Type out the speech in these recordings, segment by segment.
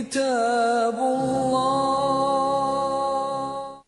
كتاب الله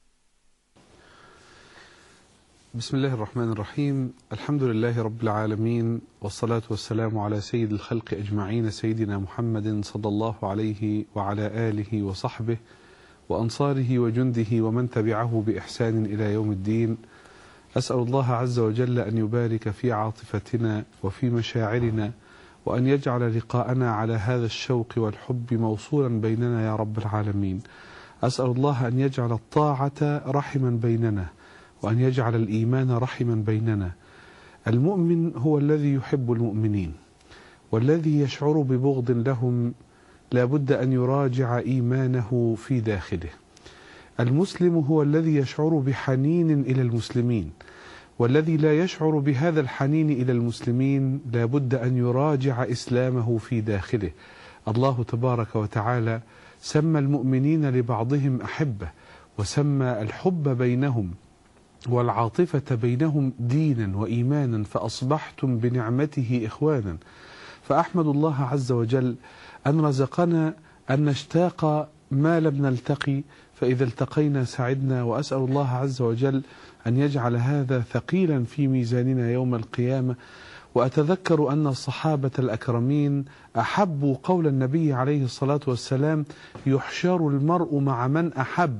بسم الله الرحمن الرحيم الحمد لله رب العالمين والصلاة والسلام على سيد الخلق أجمعين سيدنا محمد صلى الله عليه وعلى آله وصحبه وأنصاره وجنده ومن تبعه بإحسان إلى يوم الدين أسأل الله عز وجل أن يبارك في عاطفتنا وفي مشاعرنا وأن يجعل لقاءنا على هذا الشوق والحب موصولا بيننا يا رب العالمين أسأل الله أن يجعل الطاعة رحما بيننا وأن يجعل الإيمان رحما بيننا المؤمن هو الذي يحب المؤمنين والذي يشعر ببغض لهم لا بد أن يراجع إيمانه في داخله المسلم هو الذي يشعر بحنين إلى المسلمين والذي لا يشعر بهذا الحنين إلى المسلمين لا بد أن يراجع إسلامه في داخله الله تبارك وتعالى سمى المؤمنين لبعضهم أحبة وسمى الحب بينهم والعاطفة بينهم دينا وإيمانا فأصبحتم بنعمته إخوانا فأحمد الله عز وجل أن رزقنا أن نشتاق ما لم نلتقي فإذا التقينا سعدنا وأسأل الله عز وجل أن يجعل هذا ثقيلا في ميزاننا يوم القيامة وأتذكر أن الصحابة الأكرمين أحبوا قول النبي عليه الصلاة والسلام يحشر المرء مع من أحب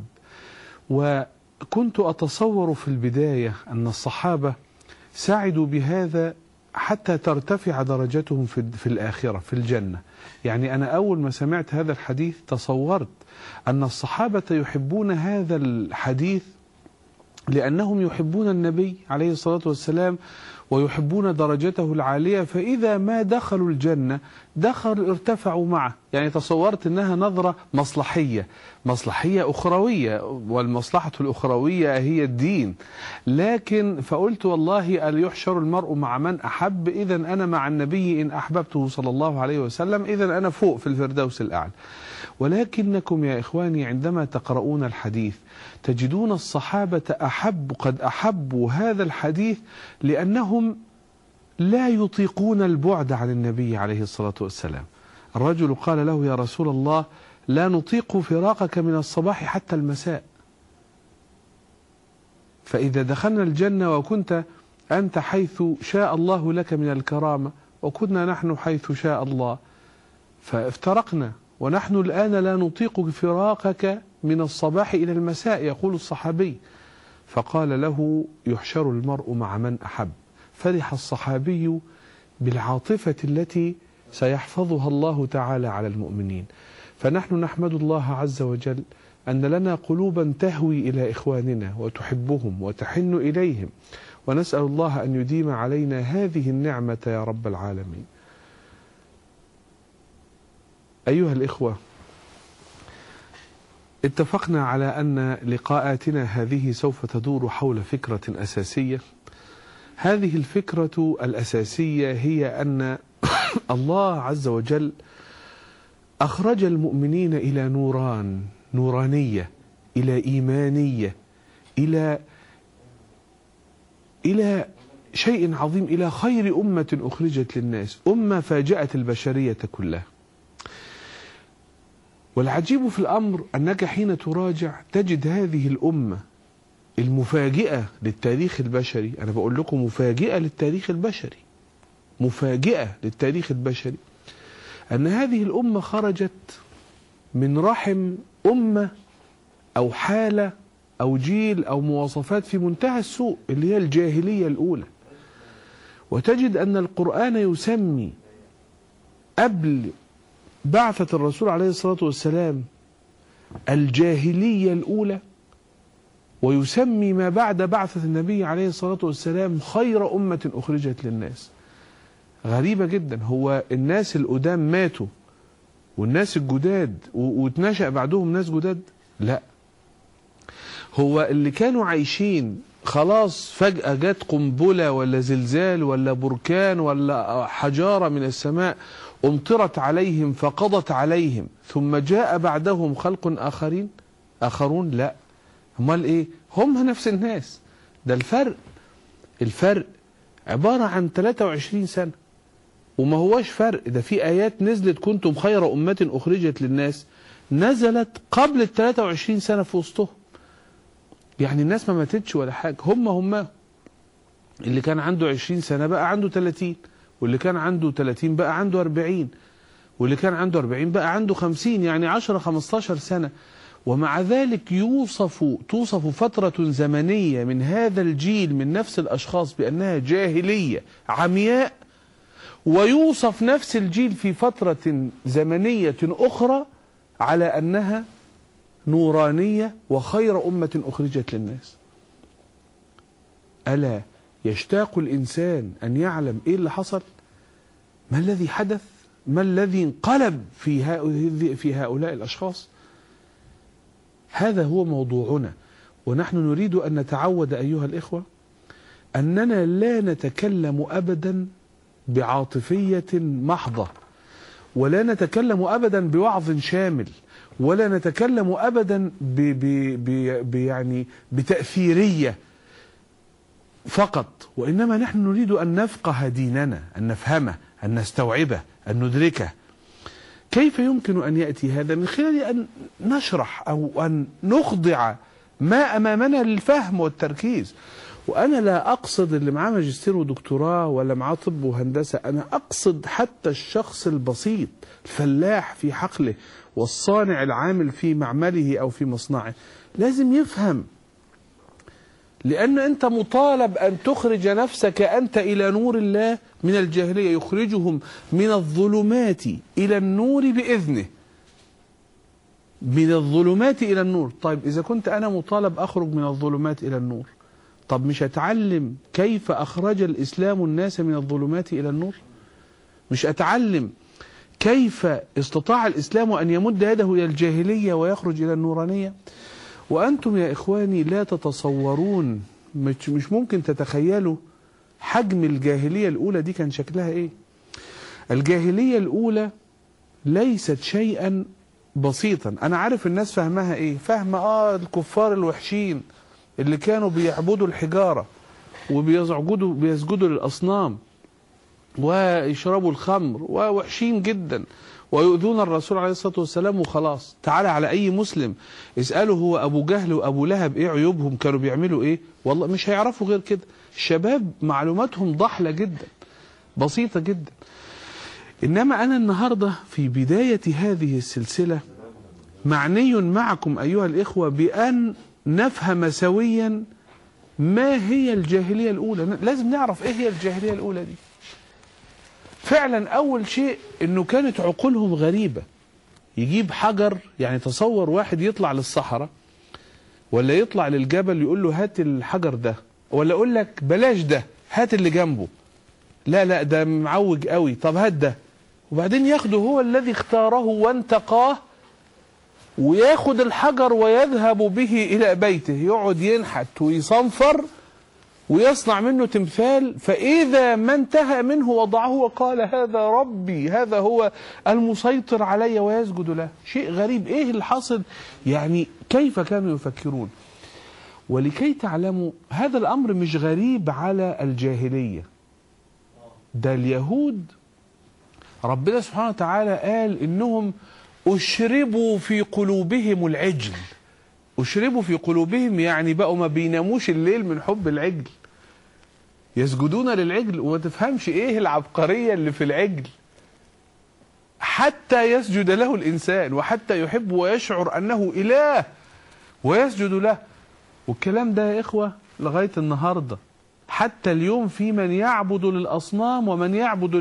وكنت أتصور في البداية أن الصحابة سعدوا بهذا حتى ترتفع درجتهم في, في الآخرة في الجنة يعني أنا أول ما سمعت هذا الحديث تصورت أن الصحابة يحبون هذا الحديث لأنهم يحبون النبي عليه الصلاة والسلام ويحبون درجته العالية فإذا ما دخلوا الجنة دخلوا ارتفعوا معه يعني تصورت أنها نظرة مصلحية مصلحية أخروية والمصلحة الأخروية هي الدين لكن فقلت والله أن يحشر المرء مع من أحب إذا أنا مع النبي إن أحببته صلى الله عليه وسلم إذا أنا فوق في الفردوس الأعلى ولكنكم يا إخواني عندما تقرؤون الحديث تجدون الصحابة أحب قد أحبوا هذا الحديث لأنهم لا يطيقون البعد عن النبي عليه الصلاة والسلام الرجل قال له يا رسول الله لا نطيق فراقك من الصباح حتى المساء فإذا دخلنا الجنة وكنت أنت حيث شاء الله لك من الكرامة وكنا نحن حيث شاء الله فافترقنا ونحن الآن لا نطيق فراقك من الصباح إلى المساء يقول الصحابي فقال له يحشر المرء مع من أحب فرح الصحابي بالعاطفة التي سيحفظها الله تعالى على المؤمنين فنحن نحمد الله عز وجل أن لنا قلوبا تهوي إلى إخواننا وتحبهم وتحن إليهم ونسأل الله أن يديم علينا هذه النعمة يا رب العالمين أيها الإخوة اتفقنا على أن لقاءاتنا هذه سوف تدور حول فكرة أساسية هذه الفكرة الأساسية هي أن الله عز وجل أخرج المؤمنين إلى نوران نورانية إلى إيمانية إلى إلى شيء عظيم إلى خير أمة أخرجت للناس أمة فاجأت البشرية كلها والعجيب في الأمر أنك حين تراجع تجد هذه الأمة المفاجئة للتاريخ البشري أنا بقول لكم مفاجئة للتاريخ البشري مفاجئة للتاريخ البشري أن هذه الأمة خرجت من رحم أمة أو حالة أو جيل أو مواصفات في منتهى السوء اللي هي الجاهلية الأولى وتجد أن القرآن يسمي قبل بعثة الرسول عليه الصلاة والسلام الجاهلية الأولى ويسمي ما بعد بعثة النبي عليه الصلاة والسلام خير أمة أخرجت للناس غريبة جدا هو الناس القدام ماتوا والناس الجداد واتنشأ بعدهم ناس جداد لا هو اللي كانوا عايشين خلاص فجأة جت قنبلة ولا زلزال ولا بركان ولا حجارة من السماء امطرت عليهم فقضت عليهم ثم جاء بعدهم خلق آخرين آخرون لا امال ايه هم نفس الناس ده الفرق الفرق عبارة عن 23 سنة وما هواش فرق ده في آيات نزلت كنتم خير أمة أخرجت للناس نزلت قبل ال 23 سنة في وسطهم يعني الناس ما ماتتش ولا حاجة هم هم اللي كان عنده 20 سنة بقى عنده 30 واللي كان عنده 30 بقى عنده 40 واللي كان عنده 40 بقى عنده 50 يعني 10 15 سنة ومع ذلك يوصف توصف فترة زمنية من هذا الجيل من نفس الأشخاص بأنها جاهلية عمياء ويوصف نفس الجيل في فترة زمنية أخرى على أنها نورانية وخير أمة أخرجت للناس ألا يشتاق الإنسان أن يعلم إيه اللي حصل ما الذي حدث ما الذي انقلب في في هؤلاء الأشخاص هذا هو موضوعنا ونحن نريد أن نتعود أيها الإخوة أننا لا نتكلم أبدا بعاطفية محضة ولا نتكلم أبدا بوعظ شامل ولا نتكلم أبدا ب ب ب يعني بتأثيرية فقط وإنما نحن نريد أن نفقه ديننا أن نفهمه أن نستوعبه أن ندركه كيف يمكن أن يأتي هذا من خلال أن نشرح أو أن نخضع ما أمامنا للفهم والتركيز وأنا لا أقصد اللي معاه ماجستير ودكتوراه ولا معاه طب وهندسة أنا أقصد حتى الشخص البسيط الفلاح في حقله والصانع العامل في معمله أو في مصنعه لازم يفهم لأن أنت مطالب أن تخرج نفسك أنت إلى نور الله من الجاهلية يخرجهم من الظلمات إلى النور بإذنه من الظلمات إلى النور طيب إذا كنت أنا مطالب أخرج من الظلمات إلى النور طب مش أتعلم كيف أخرج الإسلام الناس من الظلمات إلى النور مش أتعلم كيف استطاع الإسلام أن يمد يده إلى الجاهلية ويخرج إلى النورانية وأنتم يا إخواني لا تتصورون مش, مش ممكن تتخيلوا حجم الجاهلية الأولى دي كان شكلها إيه الجاهلية الأولى ليست شيئا بسيطا أنا عارف الناس فهمها إيه فهم آه الكفار الوحشين اللي كانوا بيعبدوا الحجارة وبيسجدوا بيسجدوا للأصنام ويشربوا الخمر ووحشين جدا ويؤذون الرسول عليه الصلاة والسلام وخلاص تعالى على أي مسلم اسأله هو أبو جهل وأبو لهب إيه عيوبهم كانوا بيعملوا إيه والله مش هيعرفوا غير كده الشباب معلوماتهم ضحلة جدا بسيطة جدا إنما أنا النهاردة في بداية هذه السلسلة معني معكم أيها الإخوة بأن نفهم سويا ما هي الجاهلية الأولى لازم نعرف إيه هي الجاهلية الأولى دي فعلا أول شيء أنه كانت عقولهم غريبة يجيب حجر يعني تصور واحد يطلع للصحراء ولا يطلع للجبل يقول له هات الحجر ده ولا يقول لك بلاش ده هات اللي جنبه لا لا ده معوج قوي طب هات ده وبعدين ياخده هو الذي اختاره وانتقاه وياخد الحجر ويذهب به إلى بيته يقعد ينحت ويصنفر ويصنع منه تمثال فإذا ما انتهى منه وضعه وقال هذا ربي هذا هو المسيطر علي ويسجد له شيء غريب إيه اللي حصل يعني كيف كانوا يفكرون ولكي تعلموا هذا الأمر مش غريب على الجاهلية ده اليهود ربنا سبحانه وتعالى قال إنهم أشربوا في قلوبهم العجل أشربوا في قلوبهم يعني بقوا ما بيناموش الليل من حب العجل يسجدون للعجل وما تفهمش ايه العبقرية اللي في العجل حتى يسجد له الإنسان وحتى يحب ويشعر أنه إله ويسجد له والكلام ده يا إخوة لغاية النهاردة حتى اليوم في من يعبد للأصنام ومن يعبد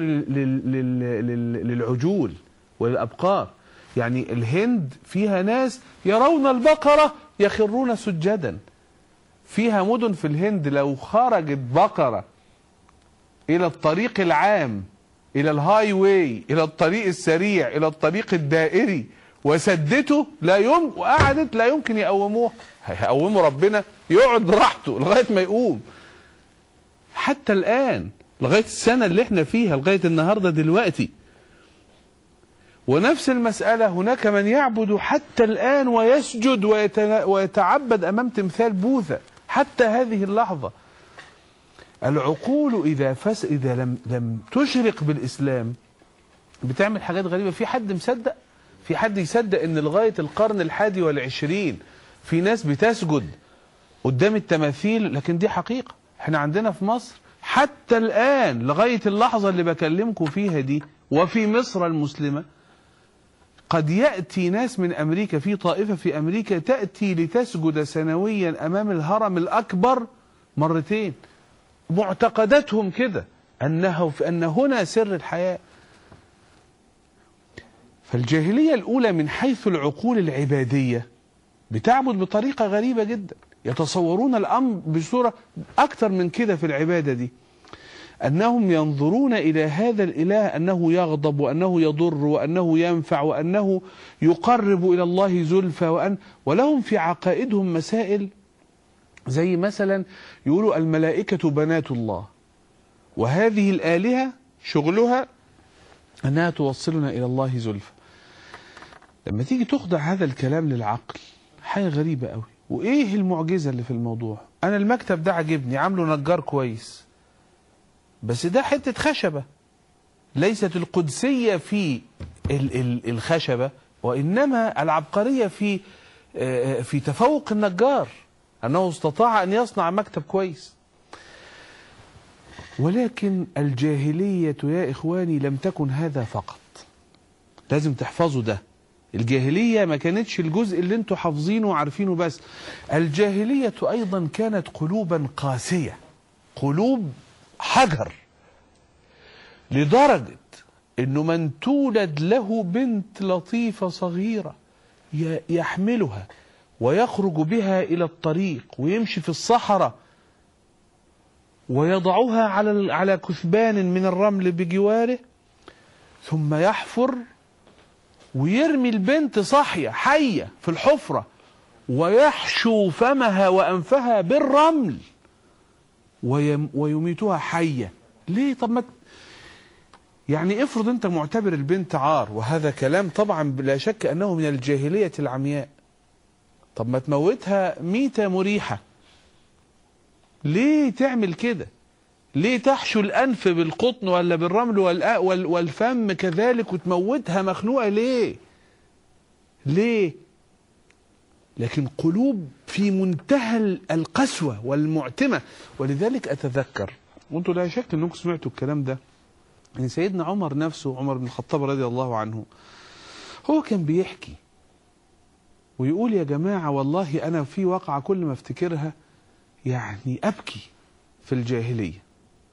للعجول وللأبقار يعني الهند فيها ناس يرون البقرة يخرون سجدا فيها مدن في الهند لو خرجت بقرة إلى الطريق العام إلى الهاي واي إلى الطريق السريع إلى الطريق الدائري وسدته لا يم وقعدت لا يمكن يقوموها هيقوموا ربنا يقعد براحته لغاية ما يقوم حتى الآن لغاية السنة اللي احنا فيها لغاية النهاردة دلوقتي ونفس المسألة هناك من يعبد حتى الآن ويسجد ويتعبد أمام تمثال بوذا حتى هذه اللحظة العقول إذا فس إذا لم لم تشرق بالإسلام بتعمل حاجات غريبة في حد مصدق في حد يصدق ان لغاية القرن الحادي والعشرين في ناس بتسجد قدام التماثيل لكن دي حقيقة احنا عندنا في مصر حتى الآن لغاية اللحظة اللي بكلمكم فيها دي وفي مصر المسلمة قد يأتي ناس من أمريكا في طائفة في أمريكا تأتي لتسجد سنويا أمام الهرم الأكبر مرتين معتقداتهم كده أنه أن هنا سر الحياة فالجاهلية الأولى من حيث العقول العبادية بتعبد بطريقة غريبة جدا يتصورون الأمر بصورة أكثر من كده في العبادة دي أنهم ينظرون إلى هذا الإله أنه يغضب وأنه يضر وأنه ينفع وأنه يقرب إلى الله زلفى وأن ولهم في عقائدهم مسائل زي مثلا يقولوا الملائكة بنات الله وهذه الآلهة شغلها أنها توصلنا إلى الله زلفى لما تيجي تخضع هذا الكلام للعقل حاجة غريبة قوي وإيه المعجزة اللي في الموضوع أنا المكتب ده عجبني عامله نجار كويس بس ده حتة خشبة ليست القدسية في ال ال الخشبة وإنما العبقرية في في تفوق النجار أنه استطاع أن يصنع مكتب كويس ولكن الجاهلية يا إخواني لم تكن هذا فقط لازم تحفظوا ده الجاهلية ما كانتش الجزء اللي انتوا حافظينه وعارفينه بس الجاهلية أيضا كانت قلوبا قاسية قلوب حجر لدرجة انه من تولد له بنت لطيفة صغيرة يحملها ويخرج بها الى الطريق ويمشي في الصحراء ويضعها على على كثبان من الرمل بجواره ثم يحفر ويرمي البنت صاحية حية في الحفرة ويحشو فمها وأنفها بالرمل ويميتها حية ليه طب ما يعني افرض انت معتبر البنت عار وهذا كلام طبعا لا شك انه من الجاهلية العمياء طب ما تموتها ميتة مريحة ليه تعمل كده ليه تحشو الأنف بالقطن ولا بالرمل والفم كذلك وتموتها مخنوقة ليه ليه لكن قلوب في منتهى القسوة والمعتمة ولذلك أتذكر وانتم لا شك انكم سمعتوا الكلام ده ان سيدنا عمر نفسه عمر بن الخطاب رضي الله عنه هو كان بيحكي ويقول يا جماعة والله أنا في واقعة كل ما افتكرها يعني أبكي في الجاهلية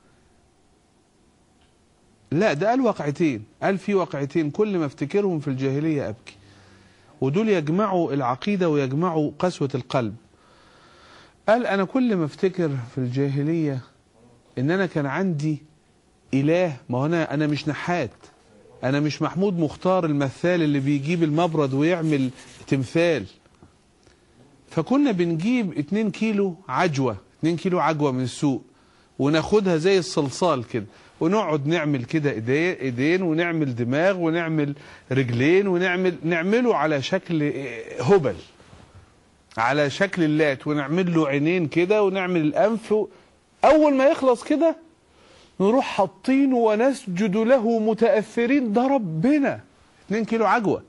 لا ده قال واقعتين قال في واقعتين كل ما افتكرهم في الجاهلية أبكي ودول يجمعوا العقيدة ويجمعوا قسوة القلب قال أنا كل ما افتكر في الجاهلية إن أنا كان عندي إله ما هو أنا أنا مش نحات أنا مش محمود مختار المثال اللي بيجيب المبرد ويعمل تمثال فكنا بنجيب 2 كيلو عجوة 2 كيلو عجوة من السوق وناخدها زي الصلصال كده ونقعد نعمل كده ايدين ونعمل دماغ ونعمل رجلين ونعمل نعمله على شكل هبل على شكل اللات ونعمل له عينين كده ونعمل الانف اول ما يخلص كده نروح حاطينه ونسجد له متاثرين ده ربنا 2 كيلو عجوه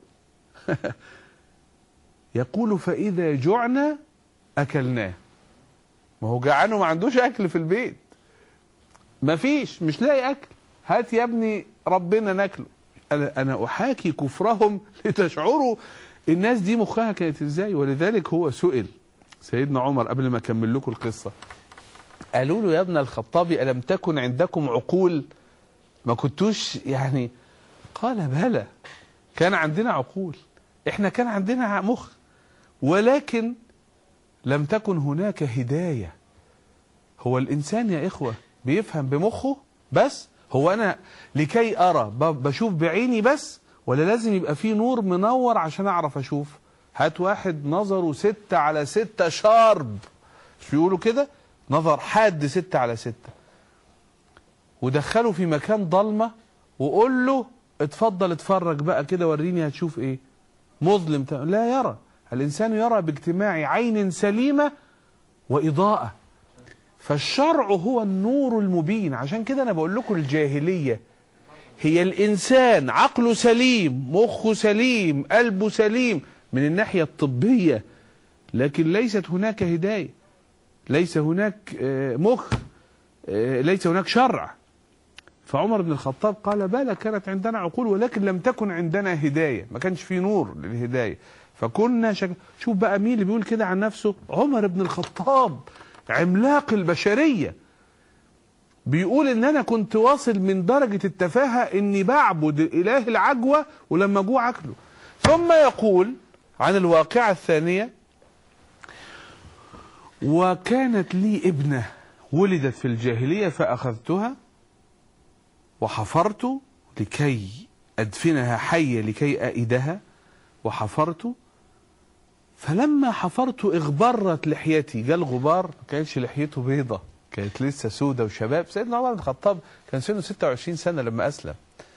يقول فاذا جعنا اكلناه ما هو جعان وما عندوش اكل في البيت مفيش مش لاقي اكل هات يا ابني ربنا ناكله انا احاكي كفرهم لتشعروا الناس دي مخها كانت ازاي ولذلك هو سئل سيدنا عمر قبل ما اكمل لكم القصه قالوا له يا ابن الخطاب الم تكن عندكم عقول ما كنتوش يعني قال بلى كان عندنا عقول احنا كان عندنا مخ ولكن لم تكن هناك هدايه هو الانسان يا اخوه بيفهم بمخه بس هو انا لكي ارى بشوف بعيني بس ولا لازم يبقى فيه نور منور عشان اعرف اشوف هات واحد نظره ستة على ستة شارب مش بيقولوا كده نظر حاد ستة على ستة ودخله في مكان ضلمة وقول له اتفضل اتفرج بقى كده وريني هتشوف ايه مظلم لا يرى الانسان يرى باجتماع عين سليمة واضاءة فالشرع هو النور المبين عشان كده انا بقول لكم الجاهليه هي الانسان عقله سليم مخه سليم قلبه سليم من الناحيه الطبيه لكن ليست هناك هدايه ليس هناك آه، مخ آه، ليس هناك شرع فعمر بن الخطاب قال بلى كانت عندنا عقول ولكن لم تكن عندنا هدايه ما كانش في نور للهدايه فكنا شك... شوف بقى مين اللي بيقول كده عن نفسه عمر بن الخطاب عملاق البشريه بيقول ان انا كنت واصل من درجه التفاهه اني بعبد اله العجوه ولما جوع اكله ثم يقول عن الواقعه الثانيه وكانت لي ابنه ولدت في الجاهليه فاخذتها وحفرت لكي ادفنها حيه لكي ائدها وحفرت فلما حفرت اغبرت لحيتي جاء الغبار ما كانش لحيته بيضة كانت لسه سودة وشباب سيدنا عمر بن الخطاب كان سنه 26 سنة لما أسلم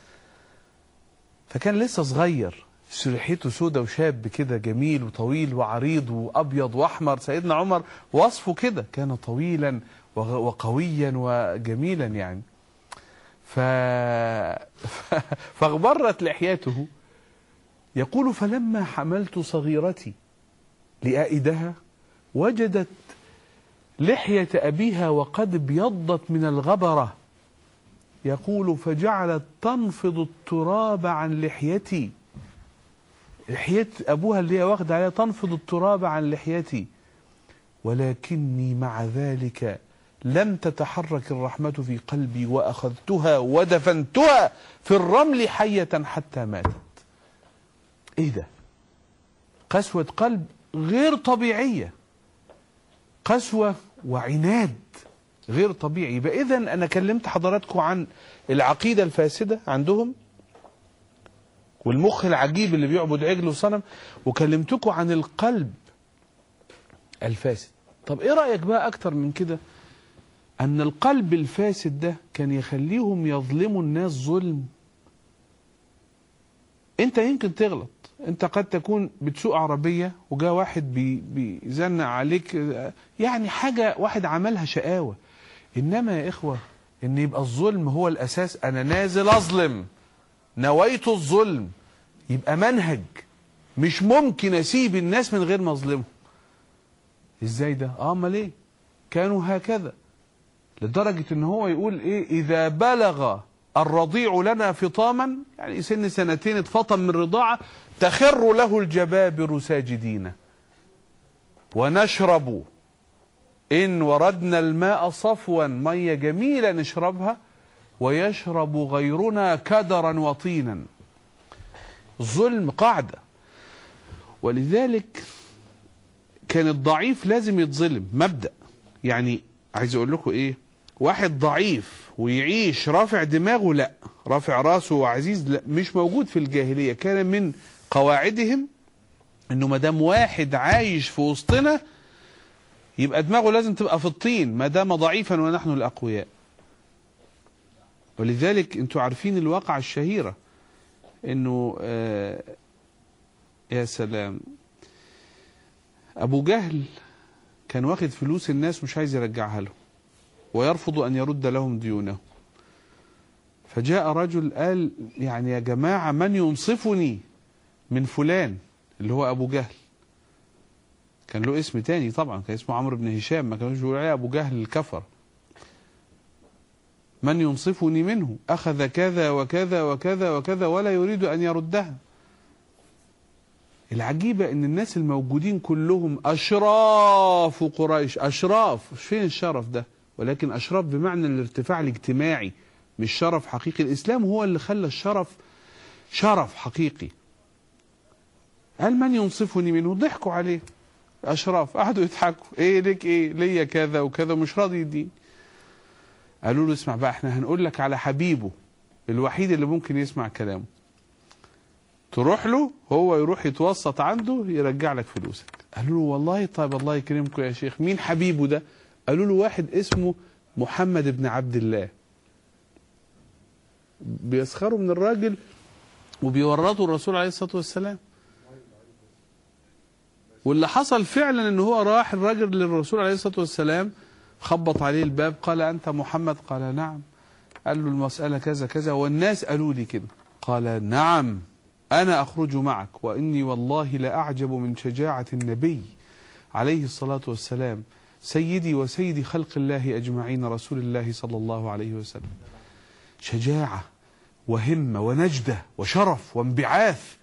فكان لسه صغير لحيته سودة وشاب كده جميل وطويل وعريض وأبيض وأحمر سيدنا عمر وصفه كده كان طويلا وغ- وقويا وجميلا يعني ف... فاغبرت لحيته يقول فلما حملت صغيرتي لأئدها وجدت لحية أبيها وقد ابيضت من الغبرة يقول فجعلت تنفض التراب عن لحيتي لحية أبوها اللي هي واخدة عليها تنفض التراب عن لحيتي ولكني مع ذلك لم تتحرك الرحمة في قلبي وأخذتها ودفنتها في الرمل حية حتى ماتت ايه ده قسوة قلب غير طبيعية قسوة وعناد غير طبيعي يبقى اذا انا كلمت حضراتكم عن العقيدة الفاسدة عندهم والمخ العجيب اللي بيعبد عجل وصنم وكلمتكم عن القلب الفاسد طب ايه رأيك بقى اكتر من كده ان القلب الفاسد ده كان يخليهم يظلموا الناس ظلم انت يمكن تغلط انت قد تكون بتسوق عربية وجاء واحد بي بيزنق عليك يعني حاجة واحد عملها شقاوة انما يا اخوة ان يبقى الظلم هو الاساس انا نازل اظلم نويت الظلم يبقى منهج مش ممكن اسيب الناس من غير ما اظلمهم ازاي ده اه امال ايه كانوا هكذا لدرجة ان هو يقول ايه اذا بلغ الرضيع لنا فطاما يعني سن سنتين اتفطم من رضاعة تخر له الجبابر ساجدين ونشرب إن وردنا الماء صفوا مية جميلة نشربها ويشرب غيرنا كدرا وطينا الظلم قاعدة ولذلك كان الضعيف لازم يتظلم مبدأ يعني عايز اقول لكم ايه واحد ضعيف ويعيش رافع دماغه لا رافع راسه وعزيز لا مش موجود في الجاهلية كان من قواعدهم انه ما دام واحد عايش في وسطنا يبقى دماغه لازم تبقى في الطين ما دام ضعيفا ونحن الاقوياء ولذلك انتوا عارفين الواقعة الشهيرة انه آه يا سلام ابو جهل كان واخد فلوس الناس مش عايز يرجعها لهم ويرفض أن يرد لهم ديونهم فجاء رجل قال يعني يا جماعة من ينصفني من فلان اللي هو أبو جهل كان له اسم تاني طبعا كان اسمه عمرو بن هشام ما كانوش بيقولوا عليه أبو جهل الكفر من ينصفني منه أخذ كذا وكذا وكذا وكذا ولا يريد أن يردها العجيبة ان الناس الموجودين كلهم اشراف قريش اشراف فين الشرف ده ولكن اشراف بمعنى الارتفاع الاجتماعي مش شرف حقيقي الاسلام هو اللي خلى الشرف شرف حقيقي قال من ينصفني منه ضحكوا عليه اشراف قعدوا يضحكوا ايه ليك ايه ليا كذا وكذا مش راضي يدين قالوا له اسمع بقى احنا هنقول لك على حبيبه الوحيد اللي ممكن يسمع كلامه تروح له هو يروح يتوسط عنده يرجع لك فلوسك قالوا له والله طيب الله يكرمكم يا شيخ مين حبيبه ده قالوا له واحد اسمه محمد بن عبد الله بيسخروا من الراجل وبيورطوا الرسول عليه الصلاة والسلام واللي حصل فعلا ان هو راح الراجل للرسول عليه الصلاة والسلام خبط عليه الباب قال أنت محمد قال نعم قال له المسألة كذا كذا والناس قالوا لي كده قال نعم أنا أخرج معك وإني والله لأعجب من شجاعة النبي عليه الصلاة والسلام سيدي وسيدي خلق الله أجمعين رسول الله صلى الله عليه وسلم شجاعة وهمة ونجدة وشرف وانبعاث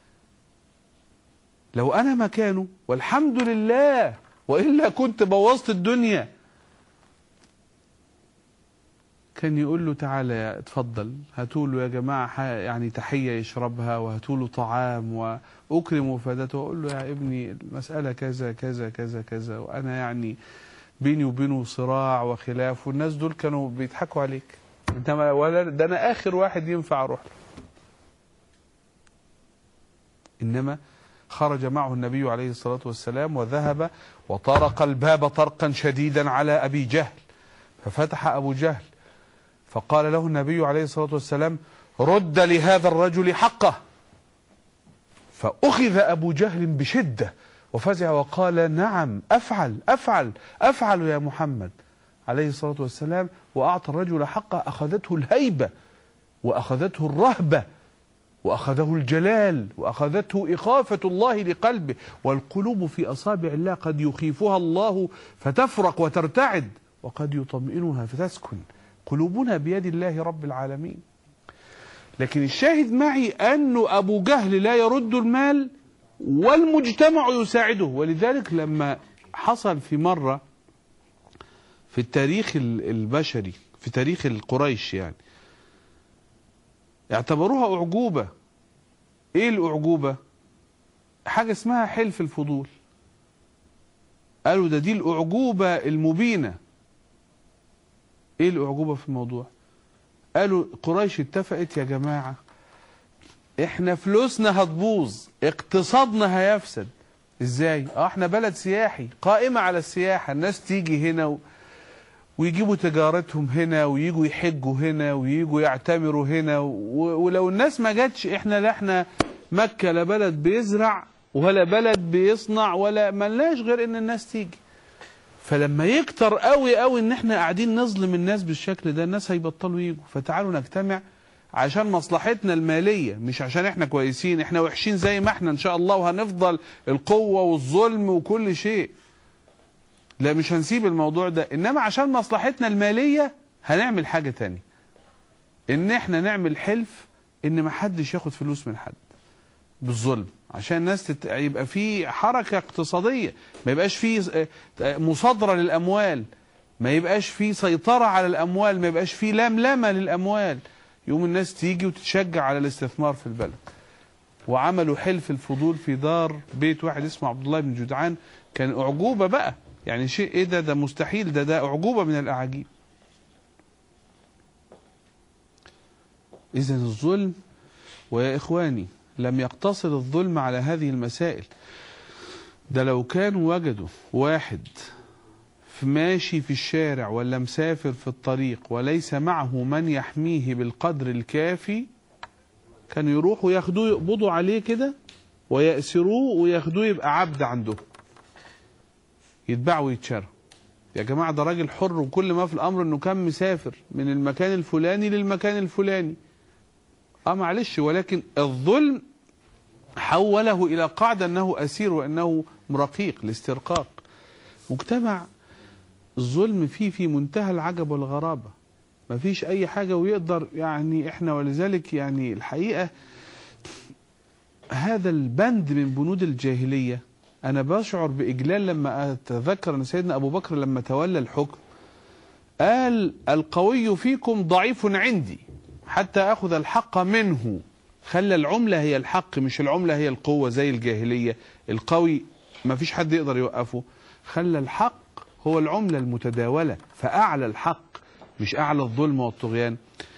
لو أنا مكانه والحمد لله وإلا كنت بوظت الدنيا كان يقول له تعالى يا اتفضل هاتوا له يا جماعة ح- يعني تحية يشربها وهاتوا له طعام وأكرم وفادته وأقول له يا ابني المسألة كذا كذا كذا كذا وأنا يعني بيني وبينه صراع وخلاف والناس دول كانوا بيضحكوا عليك انت ما ولا ده انا اخر واحد ينفع اروح له انما خرج معه النبي عليه الصلاه والسلام وذهب وطرق الباب طرقا شديدا على ابي جهل ففتح ابو جهل فقال له النبي عليه الصلاه والسلام رد لهذا الرجل حقه فاخذ ابو جهل بشده وفزع وقال نعم افعل افعل افعل يا محمد عليه الصلاه والسلام واعطى الرجل حقه اخذته الهيبه واخذته الرهبه واخذه الجلال واخذته اخافه الله لقلبه والقلوب في اصابع الله قد يخيفها الله فتفرق وترتعد وقد يطمئنها فتسكن قلوبنا بيد الله رب العالمين لكن الشاهد معي أنه أبو جهل لا يرد المال والمجتمع يساعده ولذلك لما حصل في مرة في التاريخ ال- البشري في تاريخ القريش يعني اعتبروها أعجوبة ايه الأعجوبة حاجة اسمها حلف الفضول قالوا ده دي الأعجوبة المبينة ايه الأعجوبة في الموضوع قالوا قريش اتفقت يا جماعة احنا فلوسنا هتبوظ اقتصادنا هيفسد ازاي اه احنا بلد سياحي قائمة على السياحة الناس تيجي هنا و... ويجيبوا تجارتهم هنا ويجوا يحجوا هنا ويجوا يعتمروا هنا و... ولو الناس ما جاتش احنا لا احنا مكة لا بلد بيزرع ولا بلد بيصنع ولا ملناش غير ان الناس تيجي فلما يكتر قوي قوي ان احنا قاعدين نظلم الناس بالشكل ده الناس هيبطلوا يجوا فتعالوا نجتمع عشان مصلحتنا المالية مش عشان احنا كويسين احنا وحشين زي ما احنا ان شاء الله وهنفضل القوة والظلم وكل شيء لا مش هنسيب الموضوع ده انما عشان مصلحتنا المالية هنعمل حاجة تانية ان احنا نعمل حلف ان محدش ياخد فلوس من حد بالظلم عشان الناس تت... يبقى في حركة اقتصادية ما يبقاش في مصادرة للأموال ما يبقاش في سيطرة على الأموال ما يبقاش في لملمة للأموال يوم الناس تيجي وتتشجع على الاستثمار في البلد وعملوا حلف الفضول في دار بيت واحد اسمه عبد الله بن جدعان كان أعجوبة بقى يعني شيء ايه ده ده مستحيل ده ده أعجوبة من الأعاجيب إذا الظلم ويا إخواني لم يقتصر الظلم على هذه المسائل ده لو كانوا وجدوا واحد في ماشي في الشارع ولا مسافر في الطريق وليس معه من يحميه بالقدر الكافي كانوا يروحوا ياخدوه يقبضوا عليه كده ويأسروه وياخدوه يبقى عبد عندهم يتباع ويتشرى يا جماعة ده راجل حر وكل ما في الأمر إنه كان مسافر من المكان الفلاني للمكان الفلاني اه معلش ولكن الظلم حوله الى قاعده انه اسير وانه رقيق الاسترقاق مجتمع الظلم فيه في منتهى العجب والغرابه ما فيش اي حاجه ويقدر يعني احنا ولذلك يعني الحقيقه هذا البند من بنود الجاهليه انا بشعر باجلال لما اتذكر ان سيدنا ابو بكر لما تولى الحكم قال القوي فيكم ضعيف عندي حتى أخذ الحق منه خلى العملة هي الحق مش العملة هي القوة زي الجاهلية القوي ما فيش حد يقدر يوقفه خلى الحق هو العملة المتداولة فأعلى الحق مش أعلى الظلم والطغيان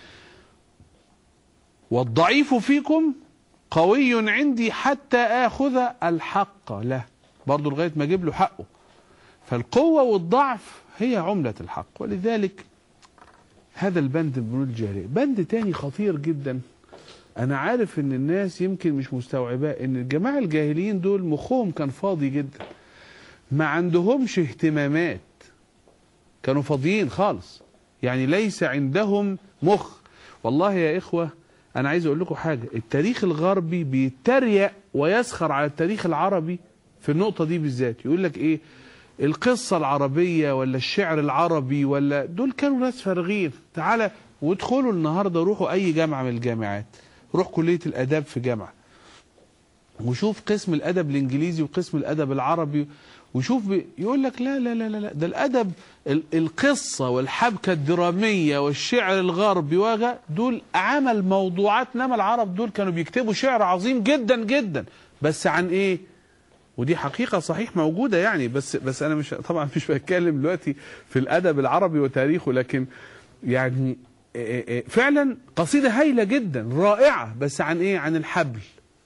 والضعيف فيكم قوي عندي حتى آخذ الحق له برضه لغاية ما أجيب له حقه فالقوة والضعف هي عملة الحق ولذلك هذا البند من بنود الجاهليه بند تاني خطير جدا انا عارف ان الناس يمكن مش مستوعباه ان الجماعه الجاهليين دول مخهم كان فاضي جدا ما عندهمش اهتمامات كانوا فاضيين خالص يعني ليس عندهم مخ والله يا إخوة أنا عايز أقول لكم حاجة التاريخ الغربي بيتريق ويسخر على التاريخ العربي في النقطة دي بالذات يقول لك إيه القصة العربية ولا الشعر العربي ولا دول كانوا ناس فارغين تعالى وادخلوا النهاردة روحوا أي جامعة من الجامعات روح كلية الآداب في جامعة وشوف قسم الادب الانجليزي وقسم الادب العربي وشوف بي يقول لك لا لا لا لا لا، ده الادب ال- القصه والحبكه الدراميه والشعر الغربي وغا دول عمل موضوعات انما العرب دول كانوا بيكتبوا شعر عظيم جدا جدا بس عن ايه؟ ودي حقيقه صحيح موجوده يعني بس بس انا مش طبعا مش بتكلم دلوقتي في الادب العربي وتاريخه لكن يعني إيه إيه فعلا قصيده هايله جدا رائعه بس عن ايه؟ عن الحبل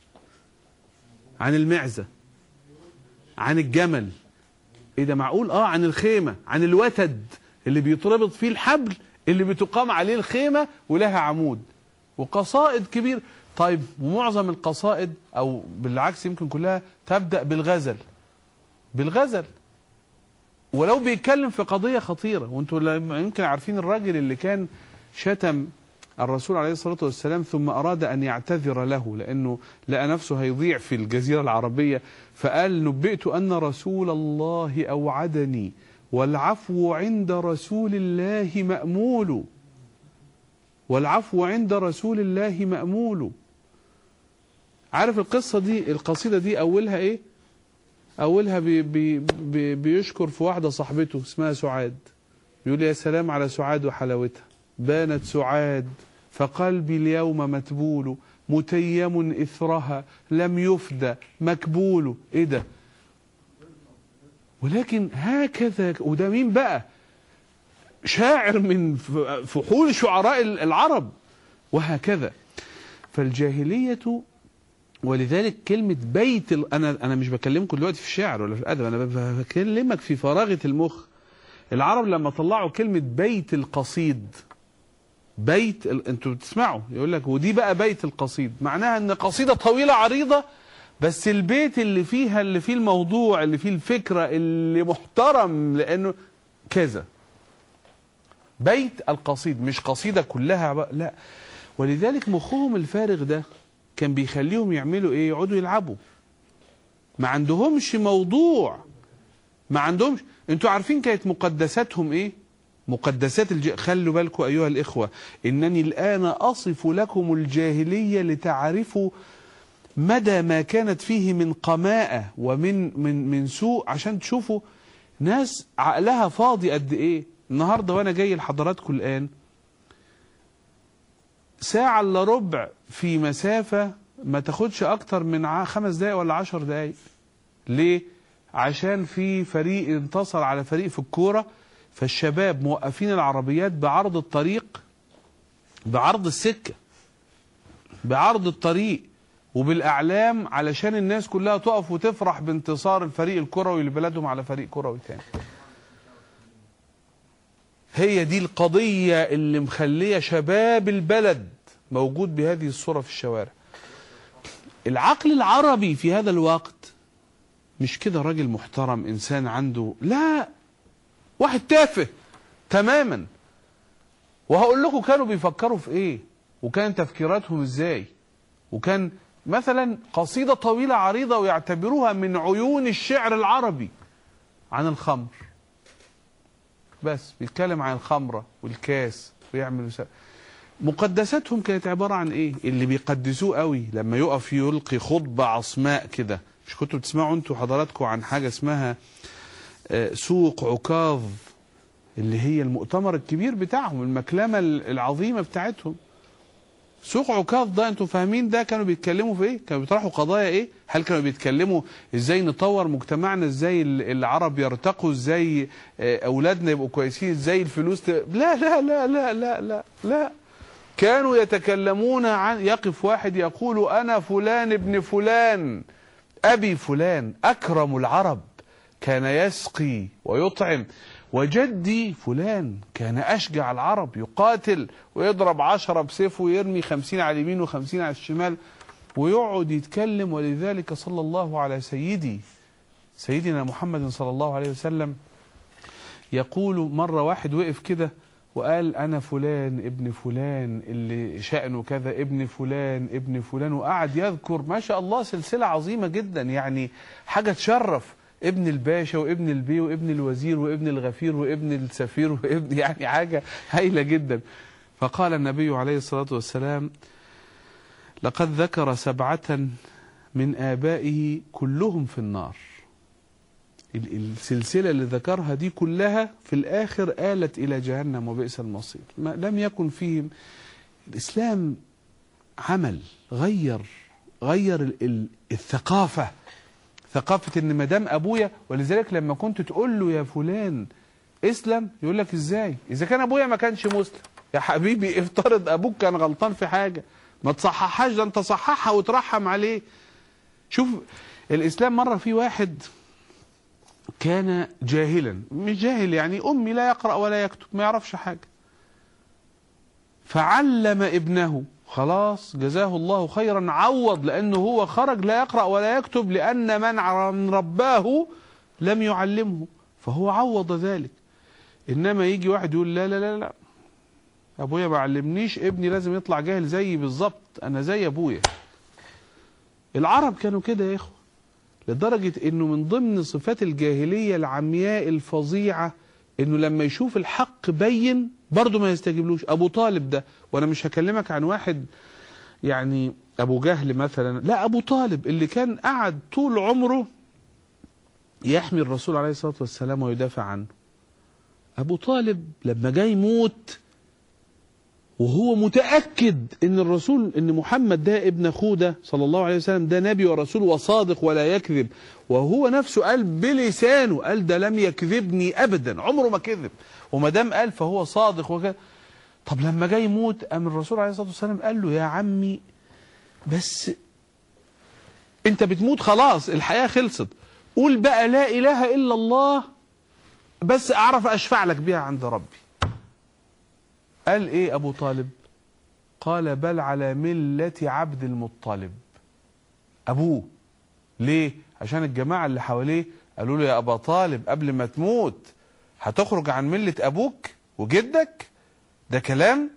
عن المعزة عن الجمل ايه ده معقول اه عن الخيمة عن الوتد اللي بيتربط فيه الحبل اللي بتقام عليه الخيمة ولها عمود وقصائد كبير طيب ومعظم القصائد او بالعكس يمكن كلها تبدأ بالغزل بالغزل ولو بيتكلم في قضية خطيرة وانتوا لا- يمكن عارفين الراجل اللي كان شتم الرسول عليه الصلاة والسلام ثم أراد أن يعتذر له لأنه لقى نفسه هيضيع في الجزيرة العربية فقال نبئت أن رسول الله أوعدني والعفو عند رسول الله مأمول والعفو عند رسول الله مأمول عارف القصة دي القصيدة دي أولها إيه أولها بي بي بي بيشكر في واحدة صاحبته اسمها سعاد يقول يا سلام على سعاد وحلاوتها بانت سعاد فقلبي اليوم متبول متيم إثرها لم يفدى مكبول إيه ده ولكن هكذا وده مين بقى شاعر من ف- فحول شعراء العرب وهكذا فالجاهلية ولذلك كلمة بيت ال... أنا أنا مش بكلمكم دلوقتي في الشعر ولا في الأدب أنا ب- بكلمك في فراغة المخ العرب لما طلعوا كلمة بيت القصيد بيت ال... انتوا بتسمعوا يقول لك ودي بقى بيت القصيد معناها ان قصيدة طويلة عريضة بس البيت اللي فيها اللي فيه الموضوع اللي فيه الفكرة اللي محترم لانه كذا بيت القصيد مش قصيدة كلها بقى لا ولذلك مخهم الفارغ ده كان بيخليهم يعملوا ايه يقعدوا يلعبوا ما عندهمش موضوع ما عندهمش انتوا عارفين كانت مقدساتهم ايه مقدسات الج... خلوا بالكم ايها الاخوه انني الان اصف لكم الجاهليه لتعرفوا مدى ما كانت فيه من قماءه ومن من من سوء عشان تشوفوا ناس عقلها فاضي قد ايه النهارده وانا جاي لحضراتكم الان ساعة الا ربع في مسافة ما تاخدش أكتر من ع- خمس دقايق ولا عشر دقايق ليه؟ عشان في فريق انتصر على فريق في الكورة فالشباب موقفين العربيات بعرض الطريق بعرض السكة بعرض الطريق وبالأعلام علشان الناس كلها تقف وتفرح بانتصار الفريق الكروي لبلدهم على فريق كروي تاني هي دي القضية اللي مخلية شباب البلد موجود بهذه الصورة في الشوارع العقل العربي في هذا الوقت مش كده راجل محترم إنسان عنده لا واحد تافه تماما وهقول لكم كانوا بيفكروا في ايه وكان تفكيراتهم ازاي وكان مثلا قصيدة طويلة عريضة ويعتبروها من عيون الشعر العربي عن الخمر بس بيتكلم عن الخمرة والكاس ويعمل وسا- مقدساتهم كانت عبارة عن ايه اللي بيقدسوه قوي لما يقف يلقي خطبة عصماء كده مش كنتوا بتسمعوا انتوا حضراتكم عن حاجة اسمها آه، سوق عكاظ اللي هي المؤتمر الكبير بتاعهم المكلمة العظيمة بتاعتهم سوق عكاظ ده انتوا فاهمين ده كانوا بيتكلموا في ايه كانوا بيطرحوا قضايا ايه هل كانوا بيتكلموا ازاي نطور مجتمعنا ازاي ال- العرب يرتقوا ازاي آه، اولادنا يبقوا كويسين ازاي الفلوس ت... لا لا لا لا لا لا لا كانوا يتكلمون عن يقف واحد يقول انا فلان ابن فلان ابي فلان اكرم العرب كان يسقي ويطعم وجدي فلان كان أشجع العرب يقاتل ويضرب عشرة بسيفه ويرمي خمسين على اليمين وخمسين على الشمال ويقعد يتكلم ولذلك صلى الله على سيدي سيدنا محمد صلى الله عليه وسلم يقول مرة واحد وقف كده وقال أنا فلان ابن فلان اللي شأنه كذا ابن فلان ابن فلان وقعد يذكر ما شاء الله سلسلة عظيمة جدا يعني حاجة تشرف ابن الباشا وابن البي وابن الوزير وابن الغفير وابن السفير وابن يعني حاجة هايلة جدا فقال النبي عليه الصلاة والسلام لقد ذكر سبعة من آبائه كلهم في النار ال- السلسلة اللي ذكرها دي كلها في الآخر آلت إلى جهنم وبئس المصير ما لم يكن فيهم الإسلام عمل غير غير ال- ال- الثقافة ثقافة ان ما دام ابويا ولذلك لما كنت تقول له يا فلان اسلم يقول لك ازاي اذا كان ابويا ما كانش مسلم يا حبيبي افترض ابوك كان غلطان في حاجة ما تصححهاش ده انت صححها وترحم عليه شوف الاسلام مرة في واحد كان جاهلا مش جاهل يعني امي لا يقرأ ولا يكتب ما يعرفش حاجة فعلم ابنه خلاص جزاه الله خيرا عوض لأنه هو خرج لا يقرأ ولا يكتب لأن من ع- من رباه لم يعلمه فهو عوض ذلك إنما يجي واحد يقول لا لا لا لا أبويا ما علمنيش ابني لازم يطلع جاهل زيي بالظبط أنا زي أبويا العرب كانوا كده يا إخوة لدرجة إنه من ضمن صفات الجاهلية العمياء الفظيعة إنه لما يشوف الحق بين برضه ما يستجيبلوش أبو طالب ده وأنا مش هكلمك عن واحد يعني أبو جهل مثلا لا أبو طالب اللي كان قعد طول عمره يحمي الرسول عليه الصلاة والسلام ويدافع عنه أبو طالب لما جاي يموت وهو متأكد ان الرسول ان محمد ده ابن اخوه ده صلى الله عليه وسلم ده نبي ورسول وصادق ولا يكذب وهو نفسه قال بلسانه قال ده لم يكذبني ابدا عمره ما كذب وما دام قال فهو صادق وكذا طب لما جاي يموت قام الرسول عليه الصلاه والسلام قال له يا عمي بس انت بتموت خلاص الحياه خلصت قول بقى لا اله الا الله بس اعرف اشفع لك بيها عند ربي قال ايه ابو طالب قال بل على ملة عبد المطلب ابوه ليه عشان الجماعة اللي حواليه قالوا له يا ابا طالب قبل ما تموت هتخرج عن ملة ابوك وجدك ده كلام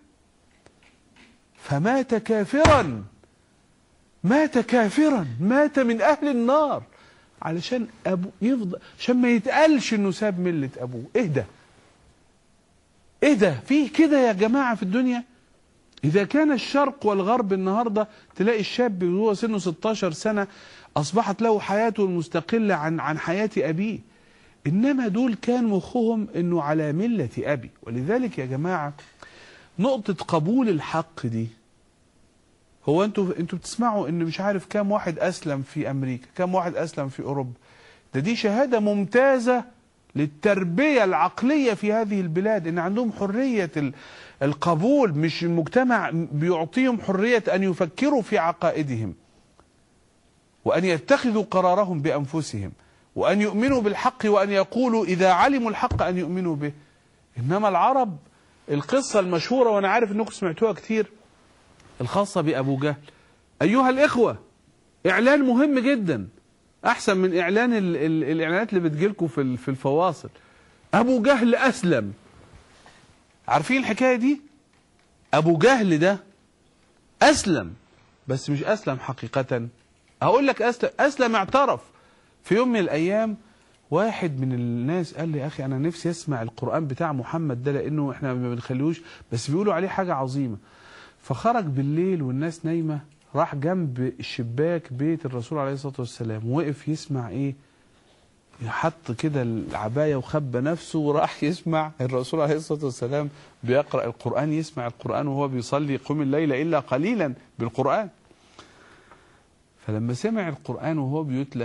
فمات كافرا مات كافرا مات من اهل النار علشان ابو يفضل عشان ما يتقالش انه ساب ملة ابوه ايه ده ايه ده فيه كده يا جماعة في الدنيا اذا كان الشرق والغرب النهاردة تلاقي الشاب وهو سنه 16 سنة اصبحت له حياته المستقلة عن عن حياة ابيه انما دول كان مخهم انه على ملة ابي ولذلك يا جماعة نقطة قبول الحق دي هو انتوا انتوا بتسمعوا ان مش عارف كام واحد اسلم في امريكا كام واحد اسلم في اوروبا ده دي شهادة ممتازة للتربية العقلية في هذه البلاد ان عندهم حرية ال- القبول مش المجتمع بيعطيهم حرية ان يفكروا في عقائدهم وان يتخذوا قرارهم بانفسهم وان يؤمنوا بالحق وان يقولوا اذا علموا الحق ان يؤمنوا به انما العرب القصة المشهورة وانا عارف انكم سمعتوها كتير الخاصة بأبو جهل أيها الإخوة إعلان مهم جدا أحسن من إعلان ال ال الإعلانات اللي بتجيلكم في ال- في الفواصل أبو جهل أسلم عارفين الحكاية دي أبو جهل ده أسلم بس مش أسلم حقيقة هقول لك أسلم أسلم اعترف في يوم من الأيام واحد من الناس قال لي يا أخي أنا نفسي أسمع القرآن بتاع محمد ده لأنه إحنا ما بنخليهوش بس بيقولوا عليه حاجة عظيمة فخرج بالليل والناس نايمة راح جنب الشباك بيت الرسول عليه الصلاة والسلام وقف يسمع ايه حط كده العباية وخبى نفسه وراح يسمع الرسول عليه الصلاة والسلام بيقرأ القرآن يسمع القرآن وهو بيصلي قم الليل إلا قليلا بالقرآن فلما سمع القرآن وهو بيتلى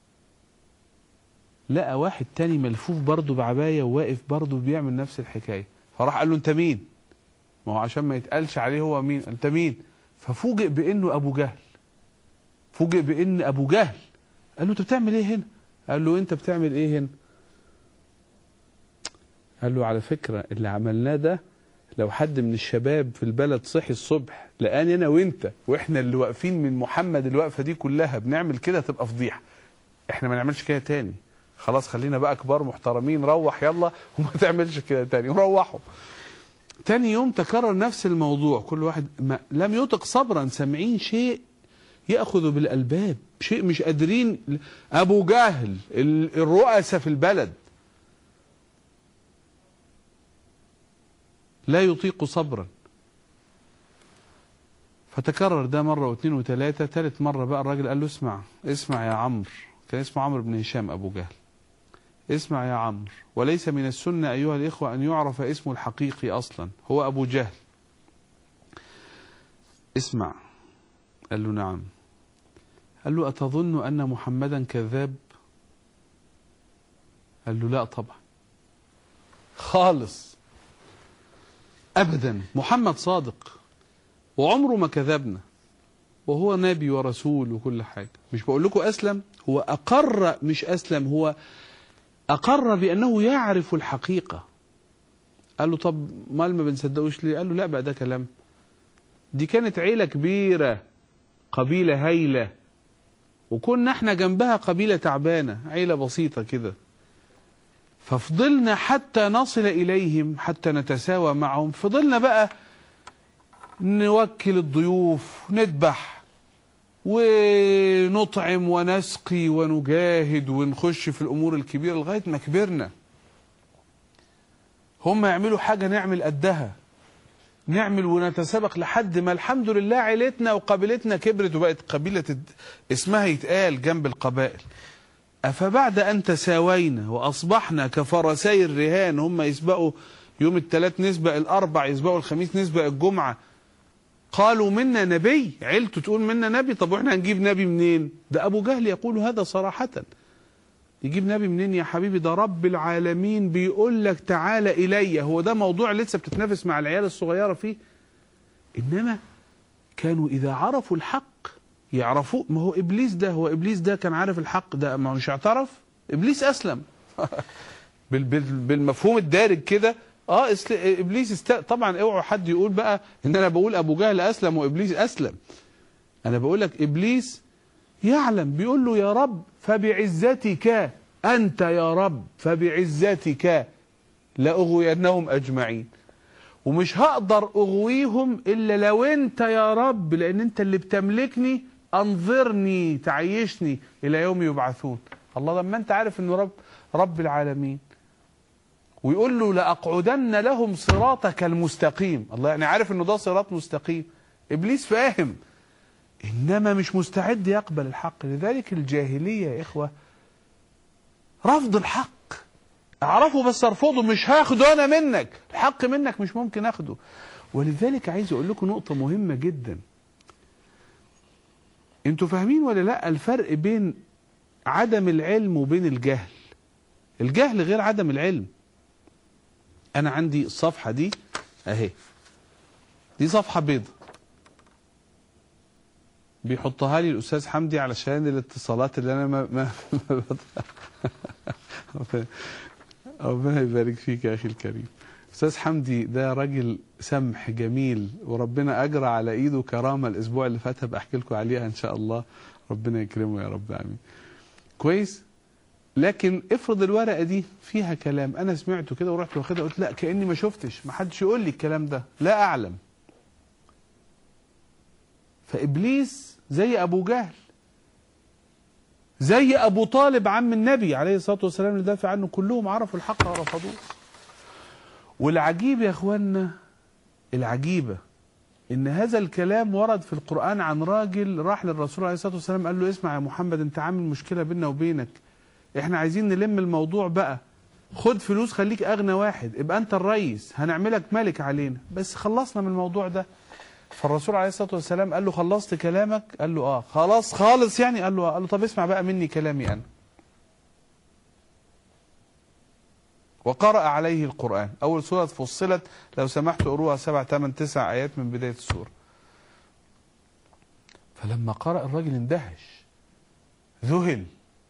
لقى واحد تاني ملفوف برضه بعباية وواقف برضه بيعمل نفس الحكاية فراح قال له انت مين ما هو عشان ما يتقالش عليه هو مين انت مين ففوجئ بانه ابو جهل فوجئ بان ابو جهل قال له انت بتعمل ايه هنا قال له انت بتعمل ايه هنا قال له على فكرة اللي عملناه ده لو حد من الشباب في البلد صحي الصبح لقاني انا وانت واحنا اللي واقفين من محمد الوقفة دي كلها بنعمل كده تبقى فضيحة احنا ما نعملش كده تاني خلاص خلينا بقى كبار محترمين روح يلا وما تعملش كده تاني وروحوا تاني يوم تكرر نفس الموضوع كل واحد ما لم يطق صبرا سامعين شيء ياخذ بالالباب شيء مش قادرين ابو جهل ال- الرؤساء في البلد لا يطيق صبرا فتكرر ده مرة واثنين وثلاثة ثالث مرة بقى الراجل قال له اسمع اسمع يا عمرو كان اسمه عمرو بن هشام أبو جهل اسمع يا عمرو وليس من السنة أيها الإخوة أن يعرف اسمه الحقيقي أصلا هو أبو جهل اسمع قال له نعم قال له أتظن أن محمدا كذاب قال له لا طبعا خالص أبدا محمد صادق وعمره ما كذبنا وهو نبي ورسول وكل حاجة مش بقول لكم أسلم هو أقر مش أسلم هو أقر بأنه يعرف الحقيقة قال له طب مال ما بنصدقوش ليه قال له لا بقى ده كلام دي كانت عيلة كبيرة قبيلة هايلة وكنا احنا جنبها قبيلة تعبانة عيلة بسيطة كده ففضلنا حتى نصل إليهم حتى نتساوى معهم فضلنا بقى نوكل الضيوف نذبح ونطعم ونسقي ونجاهد ونخش في الأمور الكبيرة لغاية ما كبرنا هم يعملوا حاجة نعمل قدها نعمل ونتسابق لحد ما الحمد لله عيلتنا وقبيلتنا كبرت وبقت قبيلة الد- اسمها يتقال جنب القبائل أفبعد أن تساوينا وأصبحنا كفرسي الرهان هم يسبقوا يوم الثلاث نسبق الأربع يسبقوا الخميس نسبق الجمعة قالوا منا نبي عيلته تقول منا نبي طب واحنا هنجيب نبي منين ده أبو جهل يقول هذا صراحة يجيب نبي منين يا حبيبي ده رب العالمين بيقول لك تعالى إلي هو ده موضوع لسه بتتنافس مع العيال الصغيرة فيه إنما كانوا إذا عرفوا الحق يعرفوه ما هو إبليس ده هو إبليس ده كان عارف الحق ده ما هو مش اعترف إبليس أسلم بال- بال- بالمفهوم الدارج كده اه است... ابليس است... طبعا اوعوا حد يقول بقى ان انا بقول ابو جهل اسلم وابليس اسلم انا بقول لك ابليس يعلم بيقول له يا رب فبعزتك انت يا رب فبعزتك لاغوينهم اجمعين ومش هقدر اغويهم الا لو انت يا رب لان انت اللي بتملكني انظرني تعيشني الى يوم يبعثون الله لما انت عارف انه رب رب العالمين ويقول له لأقعدن لهم صراطك المستقيم الله يعني عارف انه ده صراط مستقيم ابليس فاهم انما مش مستعد يقبل الحق لذلك الجاهلية يا اخوة رفض الحق اعرفه بس ارفضه مش هاخده انا منك الحق منك مش ممكن اخده ولذلك عايز اقول لكم نقطة مهمة جدا انتوا فاهمين ولا لا الفرق بين عدم العلم وبين الجهل الجهل غير عدم العلم انا عندي الصفحه دي اهي دي صفحه بيضة بيحطها لي الاستاذ حمدي علشان الاتصالات اللي انا ما, ما, ما بط- ربنا يبارك فيك يا اخي الكريم استاذ حمدي ده راجل سمح جميل وربنا اجرى على ايده كرامه الاسبوع اللي فات هبقى احكي لكم عليها ان شاء الله ربنا يكرمه يا رب امين كويس لكن افرض الورقه دي فيها كلام انا سمعته كده ورحت واخدها قلت لا كاني ما شفتش ما حدش يقول لي الكلام ده لا اعلم فابليس زي ابو جهل زي ابو طالب عم النبي عليه الصلاه والسلام اللي دافع عنه كلهم عرفوا الحق ورفضوه والعجيب يا اخوانا العجيبه ان هذا الكلام ورد في القران عن راجل راح للرسول عليه الصلاه والسلام قال له اسمع يا محمد انت عامل مشكله بيننا وبينك احنا عايزين نلم الموضوع بقى خد فلوس خليك اغنى واحد ابقى انت الريس هنعملك ملك علينا بس خلصنا من الموضوع ده فالرسول عليه الصلاه والسلام قال له خلصت كلامك قال له اه خلاص خالص يعني قال له آه. قال له طب اسمع بقى مني كلامي انا وقرأ عليه القرآن أول سورة فصلت لو سمحت قروها سبع ثمان تسع آيات من بداية السورة فلما قرأ الراجل اندهش ذهل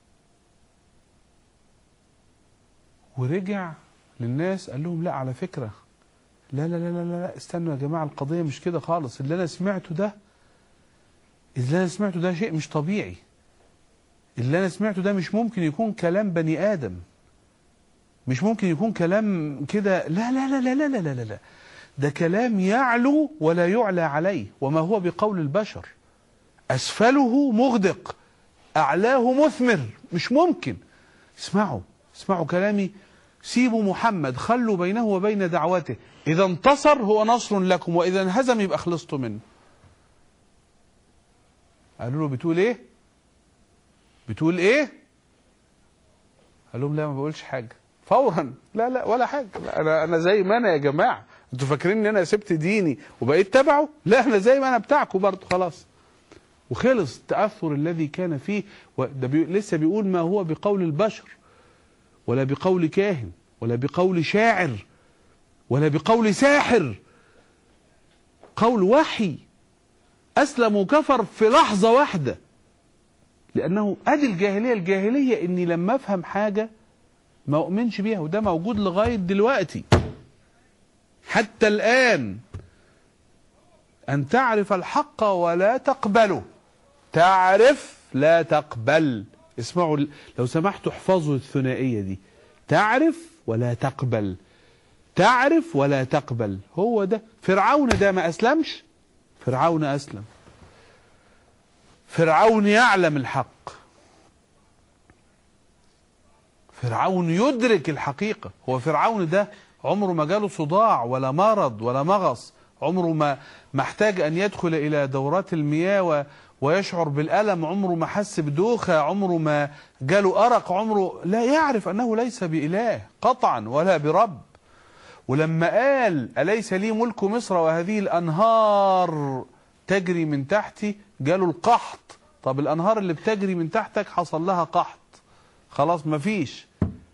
ورجع للناس قال لهم لا على فكرة لا لا لا لا لا استنوا يا جماعة القضية مش كده خالص اللي أنا سمعته ده اللي أنا سمعته ده شيء مش طبيعي اللي انا سمعته ده مش ممكن يكون كلام بني ادم مش ممكن يكون كلام كده لا لا لا لا لا لا لا لا ده كلام يعلو ولا يعلى عليه وما هو بقول البشر اسفله مغدق اعلاه مثمر مش ممكن اسمعوا اسمعوا كلامي سيبوا محمد خلوا بينه وبين دعوته اذا انتصر هو نصر لكم واذا انهزم يبقى خلصتوا منه قالوا له بتقول ايه بتقول ايه قال لهم لا ما بقولش حاجه فورا لا لا ولا حاجه لا انا انا زي ما انا يا جماعه انتوا فاكرين ان انا سبت ديني وبقيت تبعه لا انا زي ما انا بتاعكم برضه خلاص وخلص التاثر الذي كان فيه ده بي لسه بيقول ما هو بقول البشر ولا بقول كاهن ولا بقول شاعر ولا بقول ساحر قول وحي اسلم وكفر في لحظه واحده لانه ادي الجاهليه الجاهليه اني لما افهم حاجه ما اؤمنش بيها وده موجود لغايه دلوقتي حتى الان ان تعرف الحق ولا تقبله تعرف لا تقبل اسمعوا لو سمحتوا احفظوا الثنائيه دي تعرف ولا تقبل تعرف ولا تقبل هو ده فرعون ده ما اسلمش فرعون اسلم فرعون يعلم الحق فرعون يدرك الحقيقة هو فرعون ده عمره ما جاله صداع ولا مرض ولا مغص عمره ما محتاج أن يدخل إلى دورات المياه ويشعر بالألم عمره ما حس بدوخة عمره ما جاله أرق عمره لا يعرف أنه ليس بإله قطعا ولا برب ولما قال أليس لي ملك مصر وهذه الأنهار تجري من تحتي جاله القحط طب الأنهار اللي بتجري من تحتك حصل لها قحط خلاص مفيش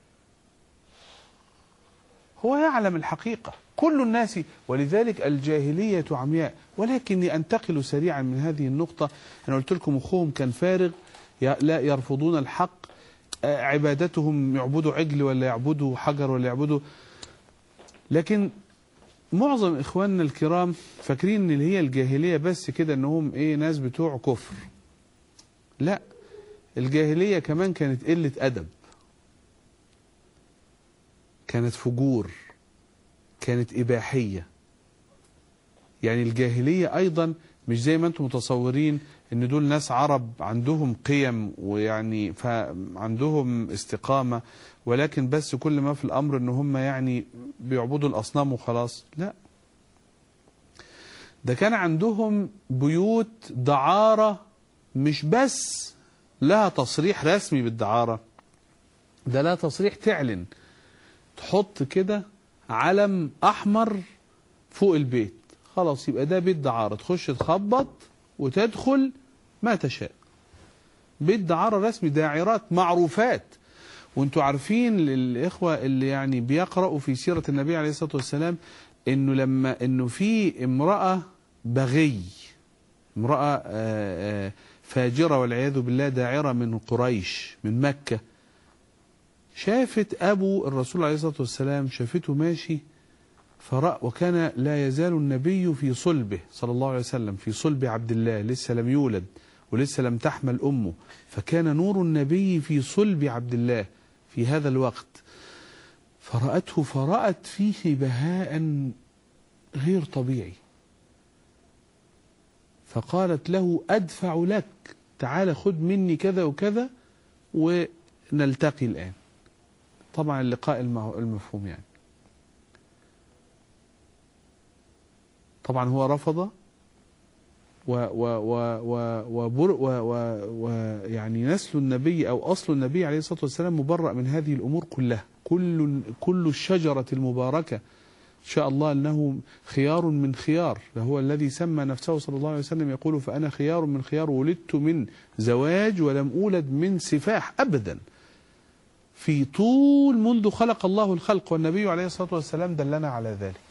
هو يعلم الحقيقة كل الناس ولذلك الجاهلية عمياء ولكني أنتقل سريعا من هذه النقطة أنا قلت لكم أخوهم كان فارغ لا يرفضون الحق عبادتهم يعبدوا عجل ولا يعبدوا حجر ولا يعبدوا لكن معظم إخواننا الكرام فاكرين ان اللي هي الجاهلية بس كده انهم ايه ناس بتوع كفر لا الجاهلية كمان كانت قلة أدب كانت فجور كانت إباحية يعني الجاهلية أيضا مش زي ما أنتم متصورين ان دول ناس عرب عندهم قيم ويعني فعندهم استقامة ولكن بس كل ما في الأمر ان هم يعني بيعبدوا الأصنام وخلاص لا ده كان عندهم بيوت دعارة مش بس لها تصريح رسمي بالدعارة ده لها تصريح تعلن تحط كده علم أحمر فوق البيت خلاص يبقى ده بيت دعارة تخش تخبط وتدخل ما تشاء بيت دعارة رسمي داعرات معروفات وانتوا عارفين للإخوة اللي يعني بيقرأوا في سيرة النبي عليه الصلاة والسلام انه لما انه في امرأة بغي امرأة فاجرة والعياذ بالله داعرة من قريش من مكة شافت أبو الرسول عليه الصلاة والسلام شافته ماشي فرأى وكان لا يزال النبي في صلبه صلى الله عليه وسلم في صلب عبد الله لسه لم يولد ولسه لم تحمل أمه فكان نور النبي في صلب عبد الله في هذا الوقت فرأته فرأت فيه بهاء غير طبيعي فقالت له أدفع لك تعال خد مني كذا وكذا ونلتقي الآن طبعا اللقاء المفهوم يعني طبعا هو رفض و و و و وبر و و ويعني نسل النبي او اصل النبي عليه الصلاه والسلام مبرأ من هذه الامور كلها كل كل الشجره المباركه ان شاء الله انه خيار من خيار فهو الذي سمى نفسه صلى الله عليه وسلم يقول فانا خيار من خيار ولدت من زواج ولم اولد من سفاح ابدا في طول منذ خلق الله الخلق والنبي عليه الصلاه والسلام دلنا على ذلك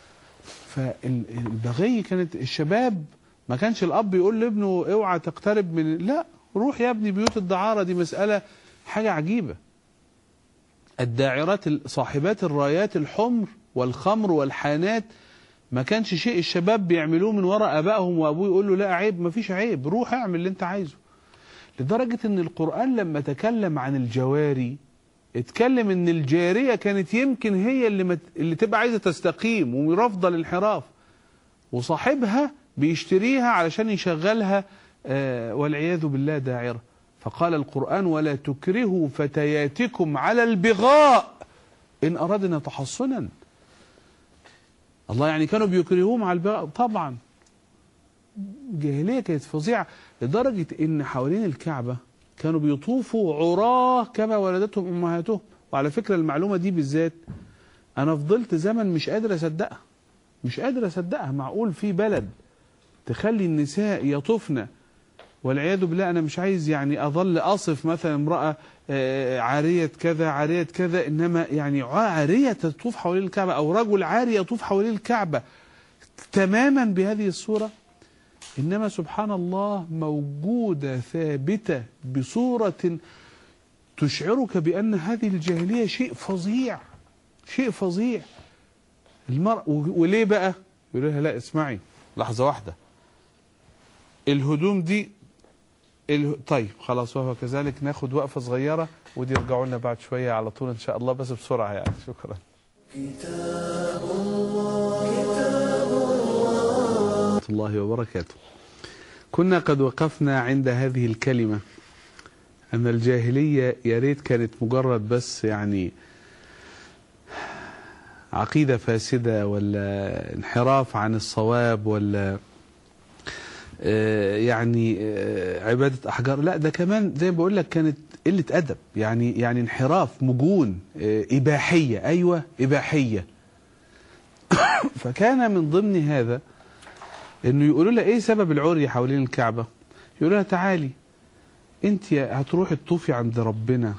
فالبغي كانت الشباب ما كانش الاب يقول لابنه اوعى تقترب من لا روح يا ابني بيوت الدعاره دي مساله حاجه عجيبه الداعرات صاحبات الرايات الحمر والخمر والحانات ما كانش شيء الشباب بيعملوه من وراء ابائهم وابوه يقول له لا عيب ما فيش عيب روح اعمل اللي انت عايزه لدرجة ان القرآن لما تكلم عن الجواري اتكلم ان الجارية كانت يمكن هي اللي, مت... اللي تبقى عايزة تستقيم ورافضة الانحراف وصاحبها بيشتريها علشان يشغلها آه والعياذ بالله داعرة فقال القرآن ولا تكرهوا فتياتكم على البغاء إن أردنا تحصنا الله يعني كانوا بيكرهوهم على البغاء طبعا جاهلية كانت فظيعة لدرجة إن حوالين الكعبة كانوا بيطوفوا عراه كما ولدتهم أمهاتهم وعلى فكرة المعلومة دي بالذات أنا فضلت زمن مش قادر أصدقها مش قادر أصدقها معقول في بلد تخلي النساء يطفن والعياذ بالله أنا مش عايز يعني أظل أصف مثلا امرأة عارية كذا عارية كذا إنما يعني عارية تطوف حوالين الكعبة أو رجل عاري يطوف حوالين الكعبة تماما بهذه الصورة إنما سبحان الله موجودة ثابتة بصورة تشعرك بأن هذه الجاهلية شيء فظيع شيء فظيع المرأة وليه بقى يقول لها لا اسمعي لحظة واحدة الهدوم دي اله... طيب خلاص وهو كذلك ناخد وقفة صغيرة ودي يرجعوا لنا بعد شوية على طول إن شاء الله بس بسرعة يعني شكرا كتاب الله كتاب الله ورحمة الله وبركاته كنا قد وقفنا عند هذه الكلمة أن الجاهلية يا ريت كانت مجرد بس يعني عقيدة فاسدة ولا انحراف عن الصواب ولا يعني عبادة أحجار لا ده كمان زي ما بقول لك كانت قلة أدب يعني يعني انحراف مجون إباحية أيوة إباحية فكان من ضمن هذا انه يقولوا لها ايه سبب العري حوالين الكعبة يقولوا لها تعالي انت هتروحي تطوفي عند ربنا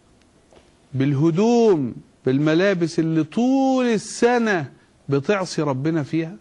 بالهدوم بالملابس اللي طول السنة بتعصي ربنا فيها